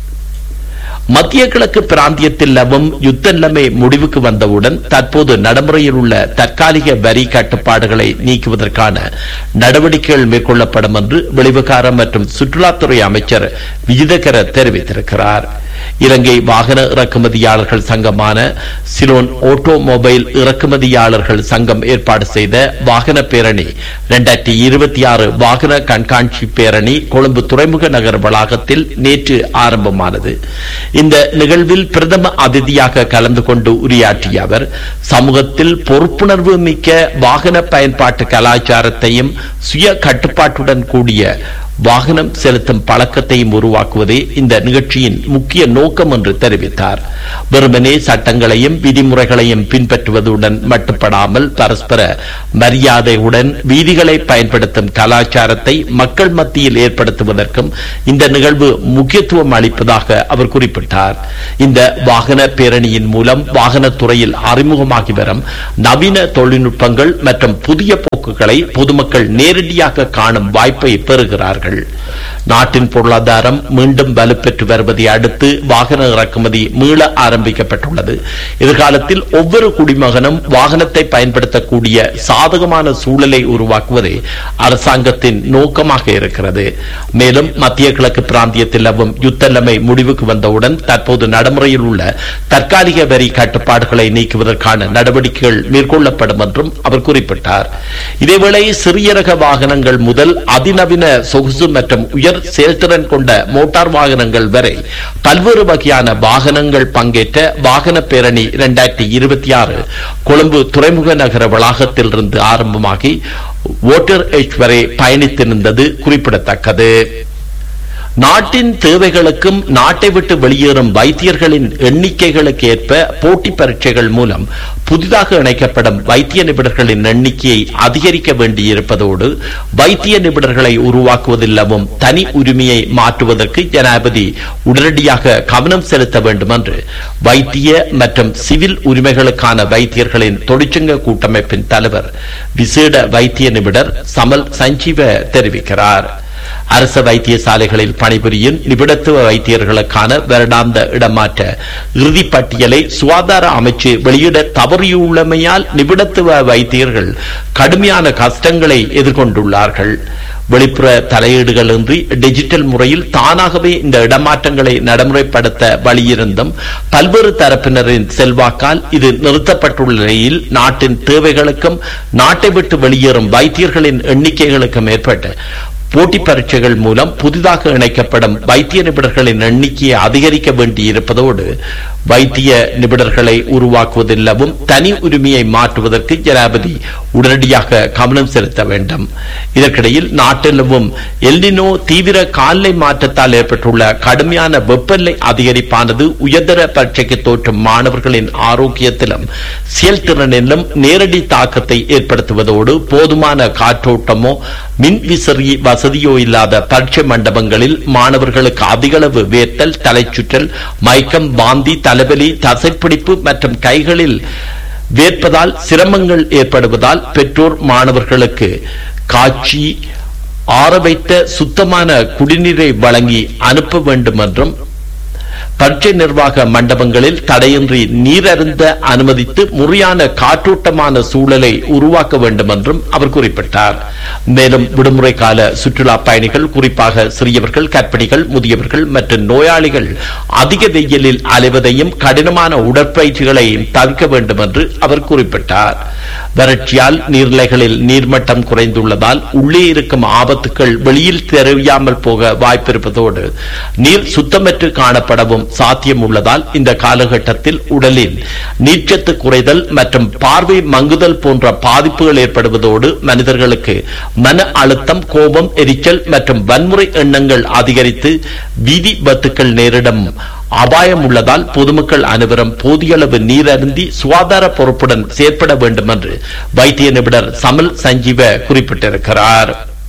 மத்திய கிழக்கு பிராந்தியத்தில் நிலவும் யுத்த நிலைமை முடிவுக்கு வந்தவுடன் தற்போது நடைமுறையில் உள்ள தற்காலிக வரி கட்டுப்பாடுகளை நீக்குவதற்கான நடவடிக்கைகள் மேற்கொள்ளப்படும் என்று வெளிவிகாரம் மற்றும் சுற்றுலாத்துறை அமைச்சர் விஜிதகர தெரிவித்திருக்கிறார் இலங்கை வாகன இறக்குமதியாளர்கள் சங்கமான சிலோன் ஆட்டோமொபைல் இறக்குமதியாளர்கள் சங்கம் ஏற்பாடு செய்த வாகன பேரணி இரண்டாயிரத்தி இருபத்தி ஆறு வாகன கண்காட்சி பேரணி கொழும்பு துறைமுக நகர் வளாகத்தில் நேற்று ஆரம்பமானது இந்த நிகழ்வில் பிரதம அதிதியாக கலந்து கொண்டு உரையாற்றிய அவர் சமூகத்தில் பொறுப்புணர்வு மிக்க வாகன பயன்பாட்டு கலாச்சாரத்தையும் சுய கட்டுப்பாட்டுடன் கூடிய வாகனம் செலுத்தும் பழக்கத்தையும் உருவாக்குவதே இந்த நிகழ்ச்சியின் முக்கிய நோக்கம் என்று தெரிவித்தார் வெறுமனே சட்டங்களையும் விதிமுறைகளையும் பின்பற்றுவதுடன் மட்டுப்படாமல் பரஸ்பர மரியாதையுடன் வீதிகளை பயன்படுத்தும் கலாச்சாரத்தை மக்கள் மத்தியில் ஏற்படுத்துவதற்கும் இந்த நிகழ்வு முக்கியத்துவம் அளிப்பதாக அவர் குறிப்பிட்டார் இந்த வாகன பேரணியின் மூலம் வாகனத்துறையில் அறிமுகமாகி வரும் நவீன தொழில்நுட்பங்கள் மற்றும் புதிய போக்குகளை பொதுமக்கள் நேரடியாக காணும் வாய்ப்பை பெறுகிறார்கள் நாட்டின் பொருளாதாரம் மீண்டும் வலுப்பெற்று வருவதை அடுத்து வாகன இறக்குமதி மீள ஆரம்பிக்கப்பட்டுள்ளது எதிர்காலத்தில் ஒவ்வொரு குடிமகனும் வாகனத்தை பயன்படுத்தக்கூடிய சாதகமான சூழலை உருவாக்குவதே அரசாங்கத்தின் நோக்கமாக இருக்கிறது மேலும் மத்திய கிழக்கு பிராந்தியத்தில் நிலவும் யுத்த நிலைமை முடிவுக்கு வந்தவுடன் தற்போது நடைமுறையில் உள்ள தற்காலிக வரி கட்டுப்பாடுகளை நீக்குவதற்கான நடவடிக்கைகள் மேற்கொள்ளப்படும் என்றும் அவர் குறிப்பிட்டார் இதேவேளை சிறிய ரக வாகனங்கள் முதல் அதிநவீன சொகுசு மற்றும் உயர் செயல்திறன் கொண்ட மோட்டார் வாகனங்கள் வரை பல்வேறு வகையான வாகனங்கள் பங்கேற்ற வாகன பேரணி இரண்டாயிரத்தி இருபத்தி ஆறு கொழும்பு துறைமுக நகர வளாகத்திலிருந்து ஆரம்பமாகி ஓட்டர் எச் வரை பயணித்திருந்தது குறிப்பிடத்தக்கது நாட்டின் தேவைகளுக்கும் நாட்டை விட்டு வெளியேறும் வைத்தியர்களின் எண்ணிக்கைகளுக்கு ஏற்ப போட்டி பரீட்சைகள் மூலம் புதிதாக இணைக்கப்படும் வைத்திய நிபுணர்களின் எண்ணிக்கையை அதிகரிக்க வேண்டியிருப்பதோடு வைத்திய நிபுணர்களை உருவாக்குவதில்லவும் தனி உரிமையை மாற்றுவதற்கு ஜனாதிபதி உடனடியாக கவனம் செலுத்த வேண்டும் என்று வைத்திய மற்றும் சிவில் உரிமைகளுக்கான வைத்தியர்களின் தொழிற்சங்க கூட்டமைப்பின் தலைவர் விசேட வைத்திய நிபுணர் சமல் சஞ்சீவ தெரிவிக்கிறார் அரசு வைத்தியசாலைகளில் பணிபுரியும் நிபுணத்துவ வைத்தியர்களுக்கான வருடாந்த இடமாற்ற இறுதிப் பட்டியலை சுகாதார அமைச்சு வெளியிட தவறியுள்ளமையால் நிபுணத்துவ வைத்தியர்கள் கடுமையான கஷ்டங்களை எதிர்கொண்டுள்ளார்கள் வெளிப்புற தலையீடுகளின்றி டிஜிட்டல் முறையில் தானாகவே இந்த இடமாற்றங்களை நடைமுறைப்படுத்த வழியிருந்தும் பல்வேறு தரப்பினரின் செல்வாக்கால் இது நிறுத்தப்பட்டுள்ள நிலையில் நாட்டின் தேவைகளுக்கும் நாட்டை விட்டு வெளியேறும் வைத்தியர்களின் எண்ணிக்கைகளுக்கும் ஏற்பட்டு போட்டி பரீட்சைகள் மூலம் புதிதாக இணைக்கப்படும் வைத்திய நிபுணர்களின் எண்ணிக்கையை அதிகரிக்க வேண்டியிருப்பதோடு வைத்திய நிபுணர்களை உருவாக்குவதில்லவும் தனி உரிமையை மாற்றுவதற்கு ஜனாபதி உடனடியாக கவனம் செலுத்த வேண்டும் இதற்கிடையில் நாட்டிலும் எல்லினோ தீவிர காலை மாற்றத்தால் ஏற்பட்டுள்ள கடுமையான வெப்பநிலை அதிகரிப்பானது உயர்தர பரீட்சைக்கு தோற்றும் மாணவர்களின் ஆரோக்கியத்திலும் செயல்திறனிலும் நேரடி தாக்கத்தை ஏற்படுத்துவதோடு போதுமான காற்றோட்டமோ மின் விசிறி வசதியோ இல்லாத பரீட்சை மண்டபங்களில் மாணவர்களுக்கு அதிகளவு வேர்த்தல் தலைச்சுற்றல் மயக்கம் வாந்தி தலைவலி தசைப்பிடிப்பு மற்றும் கைகளில் வேர்ப்பதால் சிரமங்கள் ஏற்படுவதால் பெற்றோர் மாணவர்களுக்கு காட்சி ஆற வைத்த சுத்தமான குடிநீரை வழங்கி அனுப்ப வேண்டும் என்றும் பரீட்சை நிர்வாக மண்டபங்களில் தடையின்றி நீரருந்த அனுமதித்து முறையான காற்றோட்டமான சூழலை உருவாக்க வேண்டும் என்றும் அவர் குறிப்பிட்டார் மேலும் விடுமுறை கால சுற்றுலா பயணிகள் குறிப்பாக சிறியவர்கள் கற்பிணிகள் முதியவர்கள் மற்றும் நோயாளிகள் அதிக வெயிலில் அலைவதையும் கடினமான உடற்பயிற்சிகளையும் தவிர்க்க வேண்டும் என்று அவர் குறிப்பிட்டார் வறட்சியால் நீர்நிலைகளில் நீர்மட்டம் குறைந்துள்ளதால் உள்ளே இருக்கும் ஆபத்துக்கள் வெளியில் தெரியாமல் போக வாய்ப்பிருப்பதோடு நீர் சுத்தமற்று காணப்படவும் சாத்தியம் உள்ளதால் இந்த காலகட்டத்தில் உடலில் நீர்ச்சத்து குறைதல் மற்றும் பார்வை மங்குதல் போன்ற பாதிப்புகள் ஏற்படுவதோடு மனிதர்களுக்கு மன அழுத்தம் கோபம் எரிச்சல் மற்றும் வன்முறை எண்ணங்கள் அதிகரித்து வீதி விபத்துக்கள் நேரிடும் அபாயம் உள்ளதால் பொதுமக்கள் அனைவரும் போதிய அளவு நீர் அருந்தி சுகாதார பொறுப்புடன் செயற்பட வேண்டும் என்று வைத்திய நிபுணர் சமல் சஞ்சீவ குறிப்பிட்டிருக்கிறார்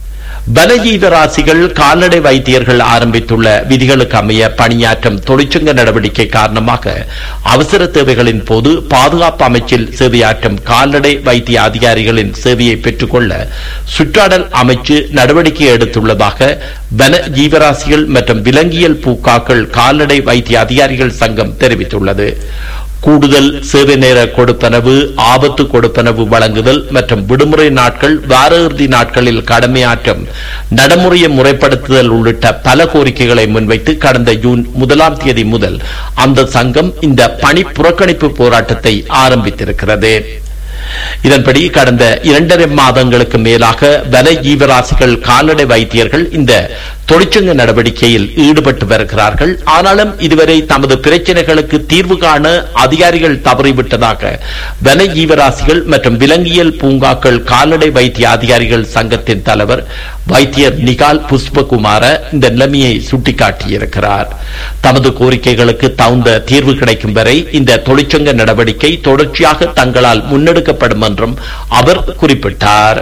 வனஜீவராசிகள் கால்நடை வைத்தியர்கள் ஆரம்பித்துள்ள விதிகளுக்கு அமைய பணியாற்றும் தொழிற்சங்க நடவடிக்கை காரணமாக அவசர தேவைகளின் போது பாதுகாப்பு அமைச்சில் சேவையாற்றும் கால்நடை வைத்திய அதிகாரிகளின் சேவையை பெற்றுக்கொள்ள சுற்றாடல் அமைச்சு நடவடிக்கை எடுத்துள்ளதாக வன ஜீவராசிகள் மற்றும் விலங்கியல் பூக்காக்கள் கால்நடை வைத்திய அதிகாரிகள் சங்கம் தெரிவித்துள்ளது கூடுதல் சேவை நேர கொடுப்பனவு ஆபத்து கொடுப்பனவு வழங்குதல் மற்றும் விடுமுறை நாட்கள் வார இறுதி நாட்களில் கடமையாற்றும் நடைமுறையை முறைப்படுத்துதல் உள்ளிட்ட பல கோரிக்கைகளை முன்வைத்து கடந்த ஜூன் முதலாம் தேதி முதல் அந்த சங்கம் இந்த பணி புறக்கணிப்பு போராட்டத்தை ஆரம்பித்திருக்கிறது இதன்படி கடந்த இரண்டரை மாதங்களுக்கு மேலாக வன ஜீவராசிகள் கால்நடை வைத்தியர்கள் இந்த தொழிற்சங்க நடவடிக்கையில் ஈடுபட்டு வருகிறார்கள் ஆனாலும் இதுவரை தமது பிரச்சனைகளுக்கு தீர்வு காண அதிகாரிகள் தவறிவிட்டதாக வன ஜீவராசிகள் மற்றும் விலங்கியல் பூங்காக்கள் கால்நடை வைத்திய அதிகாரிகள் சங்கத்தின் தலைவர் வைத்தியர் நிகால் புஷ்பகுமார இந்த நிலைமையை சுட்டிக்காட்டியிருக்கிறார் தமது கோரிக்கைகளுக்கு தகுந்த தீர்வு கிடைக்கும் வரை இந்த தொழிற்சங்க நடவடிக்கை தொடர்ச்சியாக தங்களால் முன்னெடுக்கப்படும் என்றும் அவர் குறிப்பிட்டார்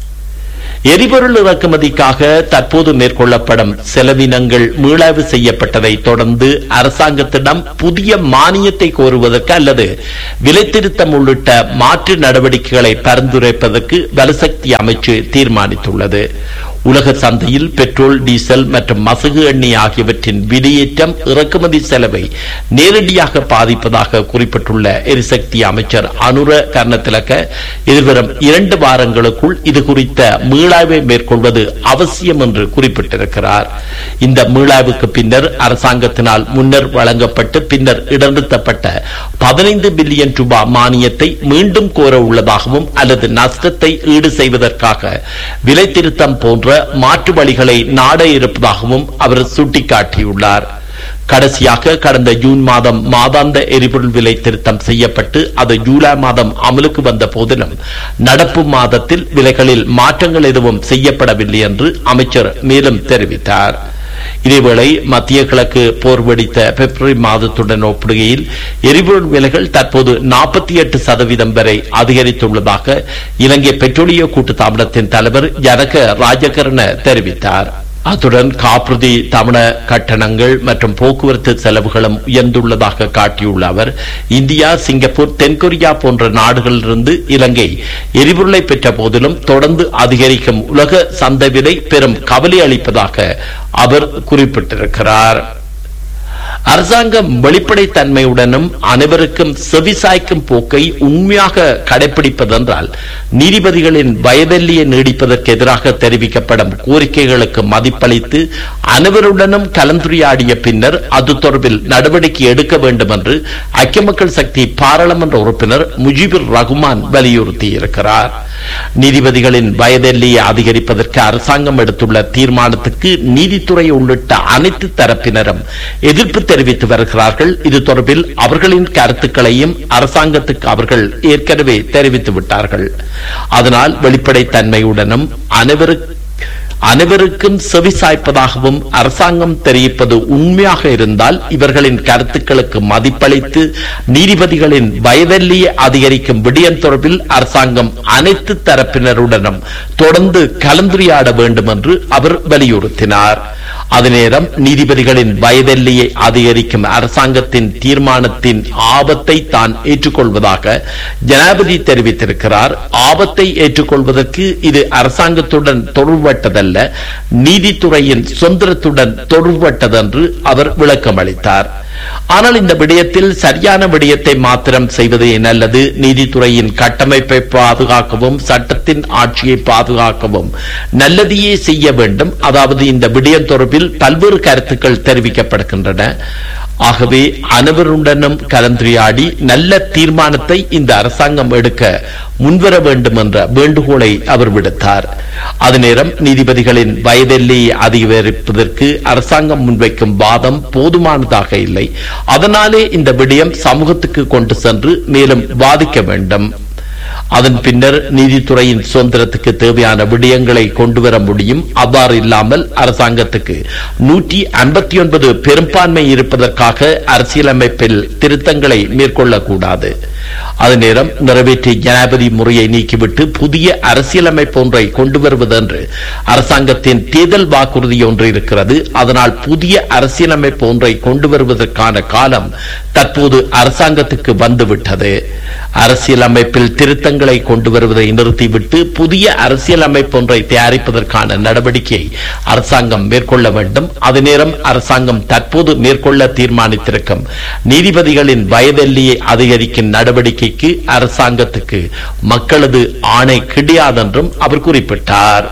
எரிபொருள் இறக்குமதிக்காக தற்போது மேற்கொள்ளப்படும் செலவினங்கள் மீளாய்வு செய்யப்பட்டதை தொடர்ந்து அரசாங்கத்திடம் புதிய மானியத்தை கோருவதற்கு அல்லது விலை திருத்தம் உள்ளிட்ட மாற்று நடவடிக்கைகளை பரிந்துரைப்பதற்கு வலுசக்தி அமைச்சு தீர்மானித்துள்ளது உலக சந்தையில் பெட்ரோல் டீசல் மற்றும் மசகு எண்ணெய் ஆகியவற்றின் விலையேற்றம் இறக்குமதி செலவை நேரடியாக பாதிப்பதாக குறிப்பிட்டுள்ள எரிசக்தி அமைச்சர் அனுர கர்ணத்திலக்க எதிர்வரும் இரண்டு வாரங்களுக்குள் இது குறித்த மீளாய்வை மேற்கொள்வது அவசியம் என்று குறிப்பிட்டிருக்கிறார் இந்த மீளாய்வுக்கு பின்னர் அரசாங்கத்தினால் முன்னர் வழங்கப்பட்டு பின்னர் இடநிறுத்தப்பட்ட பதினைந்து பில்லியன் ரூபாய் மானியத்தை மீண்டும் கோர உள்ளதாகவும் அல்லது நஷ்டத்தை ஈடு செய்வதற்காக விலை திருத்தம் போன்ற மாற்று வழிகளை நாட இருப்பதாகவும் அவர் சுட்டிக்காட்டியுள்ளார் கடைசியாக கடந்த ஜூன் மாதம் மாதாந்த எரிபொருள் விலை திருத்தம் செய்யப்பட்டு அது ஜூலை மாதம் அமலுக்கு வந்த போதிலும் நடப்பு மாதத்தில் விலைகளில் மாற்றங்கள் எதுவும் செய்யப்படவில்லை என்று அமைச்சர் மேலும் தெரிவித்தார் இதேவேளை மத்திய கிழக்கு போர் வெடித்த பிப்ரவரி மாதத்துடன் ஒப்பிடுகையில் எரிபொருள் விலைகள் தற்போது நாற்பத்தி எட்டு சதவீதம் வரை அதிகரித்துள்ளதாக இலங்கை பெட்ரோலிய கூட்டுத்தாபனத்தின் தலைவர் ஜனக ராஜகரண தெரிவித்தார் அத்துடன் காப்புறுதி தவண கட்டணங்கள் மற்றும் போக்குவரத்து செலவுகளும் உயர்ந்துள்ளதாக காட்டியுள்ள அவர் இந்தியா சிங்கப்பூர் தென்கொரியா போன்ற நாடுகளிலிருந்து இலங்கை எரிபொருளை பெற்ற போதிலும் தொடர்ந்து அதிகரிக்கும் உலக சந்தை விலை பெரும் கவலை அளிப்பதாக அவர் குறிப்பிட்டிருக்கிறார் அரசாங்கம் வெளிப்படைத்தன்மையுடனும் அனைவருக்கும் செவிசாய்க்கும் போக்கை உண்மையாக கடைபிடிப்பதென்றால் நீதிபதிகளின் வயதெல்லியை நீடிப்பதற்கு எதிராக தெரிவிக்கப்படும் கோரிக்கைகளுக்கு மதிப்பளித்து அனைவருடனும் கலந்துரையாடிய பின்னர் அது தொடர்பில் நடவடிக்கை எடுக்க வேண்டும் என்று ஐக்கிய மக்கள் சக்தி பாராளுமன்ற உறுப்பினர் முஜிபுர் ரகுமான் வலியுறுத்தியிருக்கிறார் நீதிபதிகளின் வயதெல்லையை அதிகரிப்பதற்கு அரசாங்கம் எடுத்துள்ள தீர்மானத்துக்கு நீதித்துறை உள்ளிட்ட அனைத்து தரப்பினரும் எதிர்ப்பு தெரிவித்து வருகிறார்கள் இது தொடர்பில் அவர்களின் கருத்துக்களையும் அரசாங்கத்துக்கு அவர்கள் ஏற்கனவே தெரிவித்து விட்டார்கள் அதனால் வெளிப்படைத்தன்மையுடனும் அனைவருக்கு அனைவருக்கும் செவிசாய்ப்பதாகவும் அரசாங்கம் தெரிவிப்பது உண்மையாக இருந்தால் இவர்களின் கருத்துக்களுக்கு மதிப்பளித்து நீதிபதிகளின் வயதெல்லையை அதிகரிக்கும் விடயம் தொடர்பில் அரசாங்கம் அனைத்து தரப்பினருடனும் தொடர்ந்து கலந்துரையாட வேண்டும் என்று அவர் வலியுறுத்தினார் அதே நேரம் நீதிபதிகளின் வயதெல்லையை அதிகரிக்கும் அரசாங்கத்தின் தீர்மானத்தின் ஆபத்தை தான் ஏற்றுக்கொள்வதாக ஜனாதிபதி தெரிவித்திருக்கிறார் ஆபத்தை ஏற்றுக்கொள்வதற்கு இது அரசாங்கத்துடன் தொடர்பட்டதல்ல நீதித்துறையின் சுதந்திரத்துடன் தொடர்பட்டதென்று அவர் விளக்கம் அளித்தார் ஆனால் இந்த விடயத்தில் சரியான விடயத்தை மாத்திரம் செய்வது நல்லது நீதித்துறையின் கட்டமைப்பை பாதுகாக்கவும் சட்டத்தின் ஆட்சியை பாதுகாக்கவும் நல்லதையே செய்ய வேண்டும் அதாவது இந்த விடயம் தொடர்பில் பல்வேறு கருத்துக்கள் தெரிவிக்கப்படுகின்றன ஆகவே அனைவருடனும் கலந்துரையாடி நல்ல தீர்மானத்தை இந்த அரசாங்கம் எடுக்க முன்வர வேண்டும் என்ற வேண்டுகோளை அவர் விடுத்தார் அதே நேரம் நீதிபதிகளின் வயதெல்லையை அதிகரிப்பதற்கு அரசாங்கம் முன்வைக்கும் வாதம் போதுமானதாக இல்லை அதனாலே இந்த விடயம் சமூகத்துக்கு கொண்டு சென்று மேலும் வாதிக்க வேண்டும் அதன் பின்னர் நீதித்துறையின் சுதந்திரத்துக்கு தேவையான விடயங்களை கொண்டு வர முடியும் அவ்வாறு இல்லாமல் அரசாங்கத்துக்கு நூற்றி ஐம்பத்தி ஒன்பது பெரும்பான்மை இருப்பதற்காக அரசியலமைப்பில் திருத்தங்களை மேற்கொள்ளக்கூடாது அதே நேரம் நிறைவேற்றிய ஜனாதிபதி முறையை நீக்கிவிட்டு புதிய அரசியலமைப்பு ஒன்றை கொண்டு வருவதென்று அரசாங்கத்தின் தேர்தல் வாக்குறுதி ஒன்று இருக்கிறது அதனால் புதிய அரசியலமைப்பு ஒன்றை கொண்டு வருவதற்கான காலம் தற்போது அரசாங்கத்துக்கு வந்துவிட்டது அரசியலமைப்பில் திருத்தங்களை கொண்டு வருவதை நிறுத்திவிட்டு புதிய அரசியலமைப்பு ஒன்றை தயாரிப்பதற்கான நடவடிக்கையை அரசாங்கம் மேற்கொள்ள வேண்டும் அதே நேரம் அரசாங்கம் தற்போது மேற்கொள்ள தீர்மானித்திருக்கும் நீதிபதிகளின் வயதெல்லையை அதிகரிக்கும் நடவடிக்கைக்கு அரசாங்கத்துக்கு மக்களது ஆணை கிடையாதென்றும் அவர் குறிப்பிட்டார்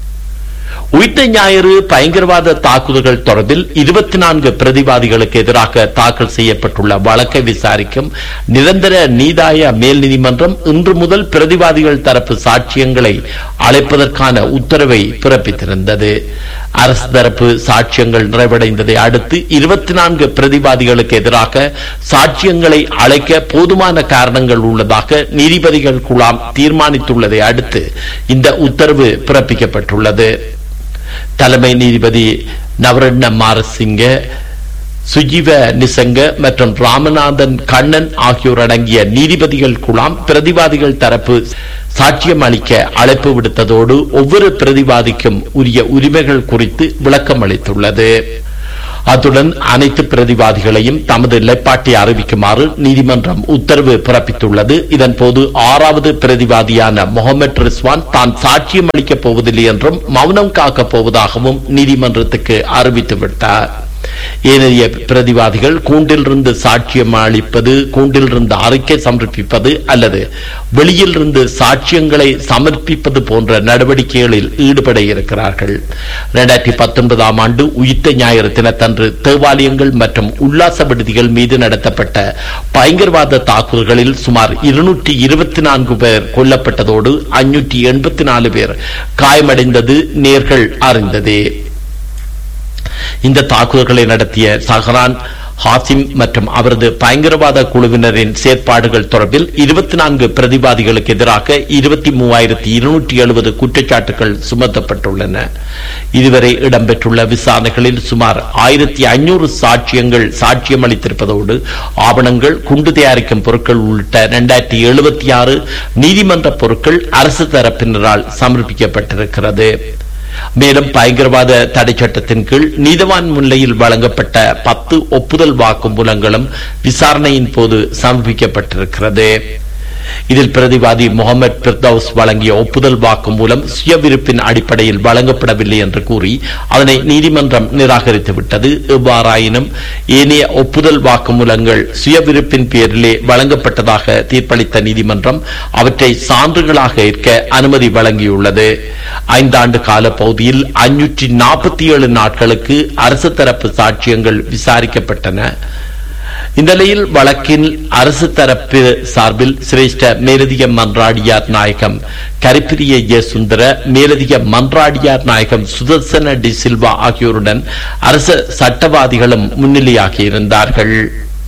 உயிர்த்த ஞாயிறு பயங்கரவாத தாக்குதல்கள் தொடர்பில் இருபத்தி நான்கு பிரதிவாதிகளுக்கு எதிராக தாக்கல் செய்யப்பட்டுள்ள வழக்கை விசாரிக்கும் நிரந்தர நீதாய மேல் நீதிமன்றம் இன்று முதல் பிரதிவாதிகள் தரப்பு சாட்சியங்களை அழைப்பதற்கான உத்தரவை பிறப்பித்திருந்தது அரசு தரப்பு சாட்சியங்கள் நிறைவடைந்ததை அடுத்து இருபத்தி நான்கு பிரதிவாதிகளுக்கு எதிராக சாட்சியங்களை அழைக்க போதுமான காரணங்கள் உள்ளதாக நீதிபதிகள் குழாம் தீர்மானித்துள்ளதை அடுத்து இந்த உத்தரவு பிறப்பிக்கப்பட்டுள்ளது தலைமை நீதிபதி நவரட்ன மாரசிங்க சுஜீவ நிசங்க மற்றும் ராமநாதன் கண்ணன் ஆகியோர் அடங்கிய நீதிபதிகள் குழாம் பிரதிவாதிகள் தரப்பு சாட்சியம் அளிக்க அழைப்பு விடுத்ததோடு ஒவ்வொரு பிரதிவாதிக்கும் உரிய உரிமைகள் குறித்து விளக்கம் அளித்துள்ளது அத்துடன் அனைத்து பிரதிவாதிகளையும் தமது நிலைப்பாட்டை அறிவிக்குமாறு நீதிமன்றம் உத்தரவு பிறப்பித்துள்ளது இதன்போது ஆறாவது பிரதிவாதியான முகமது ரிஸ்வான் தான் சாட்சியம் அளிக்கப் போவதில்லை என்றும் மௌனம் காக்கப் போவதாகவும் நீதிமன்றத்துக்கு அறிவித்து விட்டார் ஏனைய பிரதிவாதிகள் கூண்டிலிருந்து சாட்சியம் அளிப்பது கூண்டிலிருந்து அறிக்கை சமர்ப்பிப்பது அல்லது வெளியிலிருந்து சாட்சியங்களை சமர்ப்பிப்பது போன்ற நடவடிக்கைகளில் ஈடுபட இருக்கிறார்கள் இரண்டாயிரத்தி பத்தொன்பதாம் ஆண்டு உயிர்த்த ஞாயிறு தினத்தன்று தேவாலயங்கள் மற்றும் உல்லாச விடுதிகள் மீது நடத்தப்பட்ட பயங்கரவாத தாக்குதல்களில் சுமார் இருநூற்றி இருபத்தி நான்கு பேர் கொல்லப்பட்டதோடு ஐநூற்றி எண்பத்தி நாலு பேர் காயமடைந்தது நேர்கள் அறிந்ததே இந்த தாக்குதல்களை நடத்திய சஹரான் ஹாசிம் மற்றும் அவரது பயங்கரவாத குழுவினரின் செயற்பாடுகள் தொடர்பில் இருபத்தி நான்கு பிரதிவாதிகளுக்கு எதிராக இருபத்தி மூவாயிரத்தி இருநூற்றி எழுபது குற்றச்சாட்டுகள் சுமத்தப்பட்டுள்ளன இதுவரை இடம்பெற்றுள்ள விசாரணைகளில் சுமார் ஆயிரத்தி ஐநூறு சாட்சியங்கள் சாட்சியம் அளித்திருப்பதோடு ஆவணங்கள் குண்டு தயாரிக்கும் பொருட்கள் உள்ளிட்ட இரண்டாயிரத்தி எழுபத்தி ஆறு நீதிமன்ற பொருட்கள் அரசு தரப்பினரால் சமர்ப்பிக்கப்பட்டிருக்கிறது மேலும் பயங்கரவாத தடை சட்டத்தின் கீழ் நீதவான் முன்னிலையில் வழங்கப்பட்ட பத்து ஒப்புதல் வாக்குமூலங்களும் விசாரணையின் போது சமர்ப்பிக்கப்பட்டிருக்கிறது இதில் பிரதிவாதி முகமது பிர்தவுஸ் வழங்கிய ஒப்புதல் வாக்கு மூலம் சுய விருப்பின் அடிப்படையில் வழங்கப்படவில்லை என்று கூறி அதனை நீதிமன்றம் நிராகரித்து விட்டது எவ்வாறாயினும் ஏனைய ஒப்புதல் வாக்குமூலங்கள் சுய விருப்பின் பேரிலே வழங்கப்பட்டதாக தீர்ப்பளித்த நீதிமன்றம் அவற்றை சான்றுகளாக ஏற்க அனுமதி வழங்கியுள்ளது ஐந்தாண்டு கால பகுதியில் ஐநூற்றி நாற்பத்தி ஏழு நாட்களுக்கு அரசு தரப்பு சாட்சியங்கள் விசாரிக்கப்பட்டன இந்த நிலையில் வழக்கில் அரசு தரப்பு சார்பில் சிரேஷ்ட மேலதிக மன்றாடியார் நாயகம் கரிப்பிரிய ஜெய சுந்தர மேலதிக மன்றாடியார் நாயகம் சுதர்சன டி சில்வா ஆகியோருடன் அரச சட்டவாதிகளும் முன்னிலையாகியிருந்தார்கள்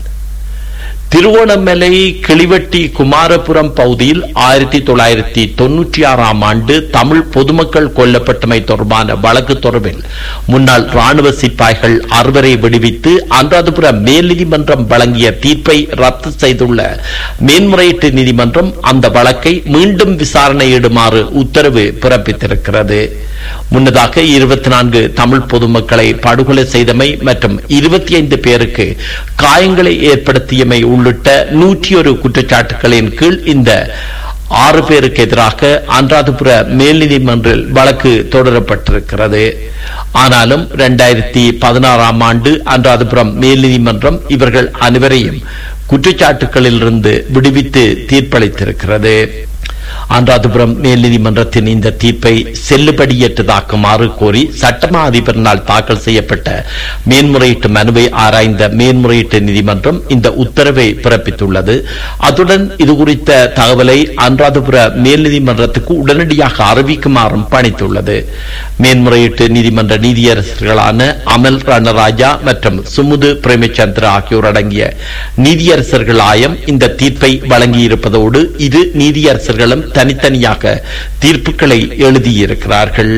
திருவோணமலை கிளிவட்டி குமாரபுரம் பகுதியில் ஆயிரத்தி தொள்ளாயிரத்தி தொன்னூற்றி ஆறாம் ஆண்டு தமிழ் பொதுமக்கள் கொல்லப்பட்டமை தொடர்பான வழக்கு தொடர்பில் முன்னாள் ராணுவ சிப்பாய்கள் அறுவரை விடுவித்து அனுராதபுரம் மேல் நீதிமன்றம் வழங்கிய தீர்ப்பை ரத்து செய்துள்ள மேன்முறையீட்டு நீதிமன்றம் அந்த வழக்கை மீண்டும் விசாரணையிடுமாறு உத்தரவு பிறப்பித்திருக்கிறது முன்னதாக இருபத்தி நான்கு தமிழ் பொதுமக்களை படுகொலை செய்தமை மற்றும் இருபத்தி ஐந்து பேருக்கு காயங்களை ஏற்படுத்தியமை உள்ளிட்ட நூற்றி ஒரு குற்றச்சாட்டுகளின் கீழ் இந்த ஆறு பேருக்கு எதிராக அன்றாதபுர மேல் நீதிமன்றில் வழக்கு தொடரப்பட்டிருக்கிறது ஆனாலும் இரண்டாயிரத்தி பதினாறாம் ஆண்டு அன்றாதபுரம் மேல் நீதிமன்றம் இவர்கள் அனைவரையும் குற்றச்சாட்டுகளிலிருந்து விடுவித்து தீர்ப்பளித்திருக்கிறது அனுராதபுரம் மேல் நீதிமன்றத்தின் இந்த தீர்ப்பை செல்லுபடியற்றதாக்குமாறு கோரி சட்டமா அதிபரினால் தாக்கல் செய்யப்பட்ட மேன்முறையீட்டு மனுவை ஆராய்ந்த மேன்முறையீட்டு நீதிமன்றம் இந்த உத்தரவை பிறப்பித்துள்ளது அத்துடன் இது குறித்த தகவலை அனுராதபுர மேல் நீதிமன்றத்துக்கு உடனடியாக அறிவிக்குமாறும் பணித்துள்ளது மேன்முறையீட்டு நீதிமன்ற நீதியரசர்களான அமல் ரணராஜா மற்றும் சுமுது பிரேமச்சந்திர ஆகியோர் அடங்கிய நீதியரசர்கள் ஆயம் இந்த தீர்ப்பை வழங்கியிருப்பதோடு இரு நீதியரசர்களும் தனித்தனியாக தீர்ப்புகளை எழுதியிருக்கிறார்கள்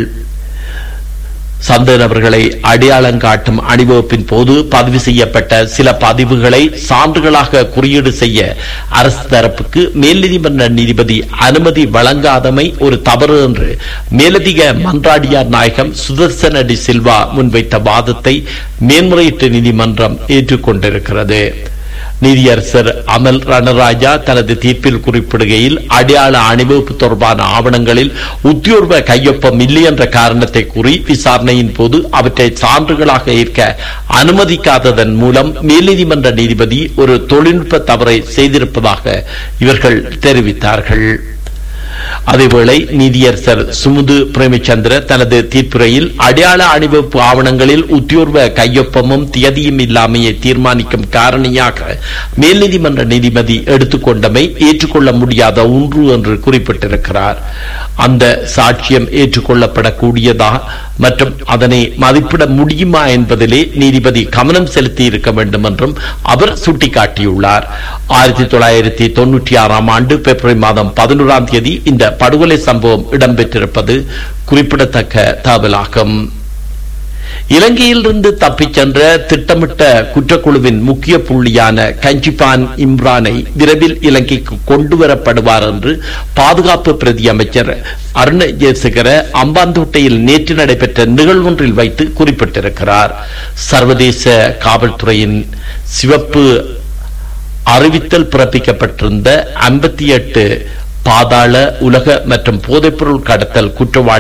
சந்த நபர்களை அடையாளம் காட்டும் அணிவகுப்பின் போது பதிவு செய்யப்பட்ட சில பதிவுகளை சான்றுகளாக குறியீடு செய்ய அரசு தரப்புக்கு மேல் நீதிமன்ற நீதிபதி அனுமதி வழங்காதமை ஒரு தவறு என்று மேலதிக மன்றாடியார் நாயகம் சுதர்சன டி சில்வா முன்வைத்த வாதத்தை மேன்முறையீட்டு நீதிமன்றம் ஏற்றுக்கொண்டிருக்கிறது நீதியரசர் அமல் ரணராஜா தனது தீர்ப்பில் குறிப்பிடுகையில் அடையாள அணிவகுப்பு தொடர்பான ஆவணங்களில் உத்தியோர்வ கையொப்பம் இல்லை என்ற காரணத்தை கூறி விசாரணையின் போது அவற்றை சான்றுகளாக ஏற்க அனுமதிக்காததன் மூலம் மேல்நீதிமன்ற நீதிபதி ஒரு தொழில்நுட்ப தவறை செய்திருப்பதாக இவர்கள் தெரிவித்தார்கள் அதேவேளை நீதியரசர் சுமுது பிரேமச்சந்திர தனது தீர்ப்புரையில் அடையாள அணிவகுப்பு ஆவணங்களில் உத்தியோர்வ கையொப்பமும் தியதியும் இல்லாமையை தீர்மானிக்கும் காரணியாக மேல் நீதிமன்ற நீதிபதி எடுத்துக்கொண்டமை ஏற்றுக்கொள்ள முடியாத ஒன்று என்று குறிப்பிட்டிருக்கிறார் அந்த சாட்சியம் ஏற்றுக்கொள்ளப்படக்கூடியதா மற்றும் அதனை மதிப்பிட முடியுமா என்பதிலே நீதிபதி கவனம் செலுத்தி இருக்க வேண்டும் என்றும் அவர் சுட்டிக்காட்டியுள்ளார் ஆயிரத்தி தொள்ளாயிரத்தி தொன்னூற்றி ஆறாம் ஆண்டு பிப்ரவரி மாதம் பதினோராம் தேதி இந்த படுகொலை சம்பவம் இடம்பெற்றிருப்பது குறிப்பிடத்தக்க தகவலாகும் இலங்கையிலிருந்து தப்பிச் சென்ற திட்டமிட்ட குற்றக்குழுவின் முக்கிய புள்ளியான கஞ்சிபான் இம்ரானை விரைவில் இலங்கைக்கு கொண்டுவரப்படுவார் என்று பாதுகாப்பு பிரதி அமைச்சர் அருண் ஜெயசேகர அம்பாந்தோட்டையில் நேற்று நடைபெற்ற நிகழ்வொன்றில் வைத்து குறிப்பிட்டிருக்கிறார் சர்வதேச காவல்துறையின் சிவப்பு அறிவித்தல் பிறப்பிக்கப்பட்டிருந்த ஐம்பத்தி எட்டு பாதாள உலக மற்றும் போதைப்பொருள் கடத்தல் குற்றவாளி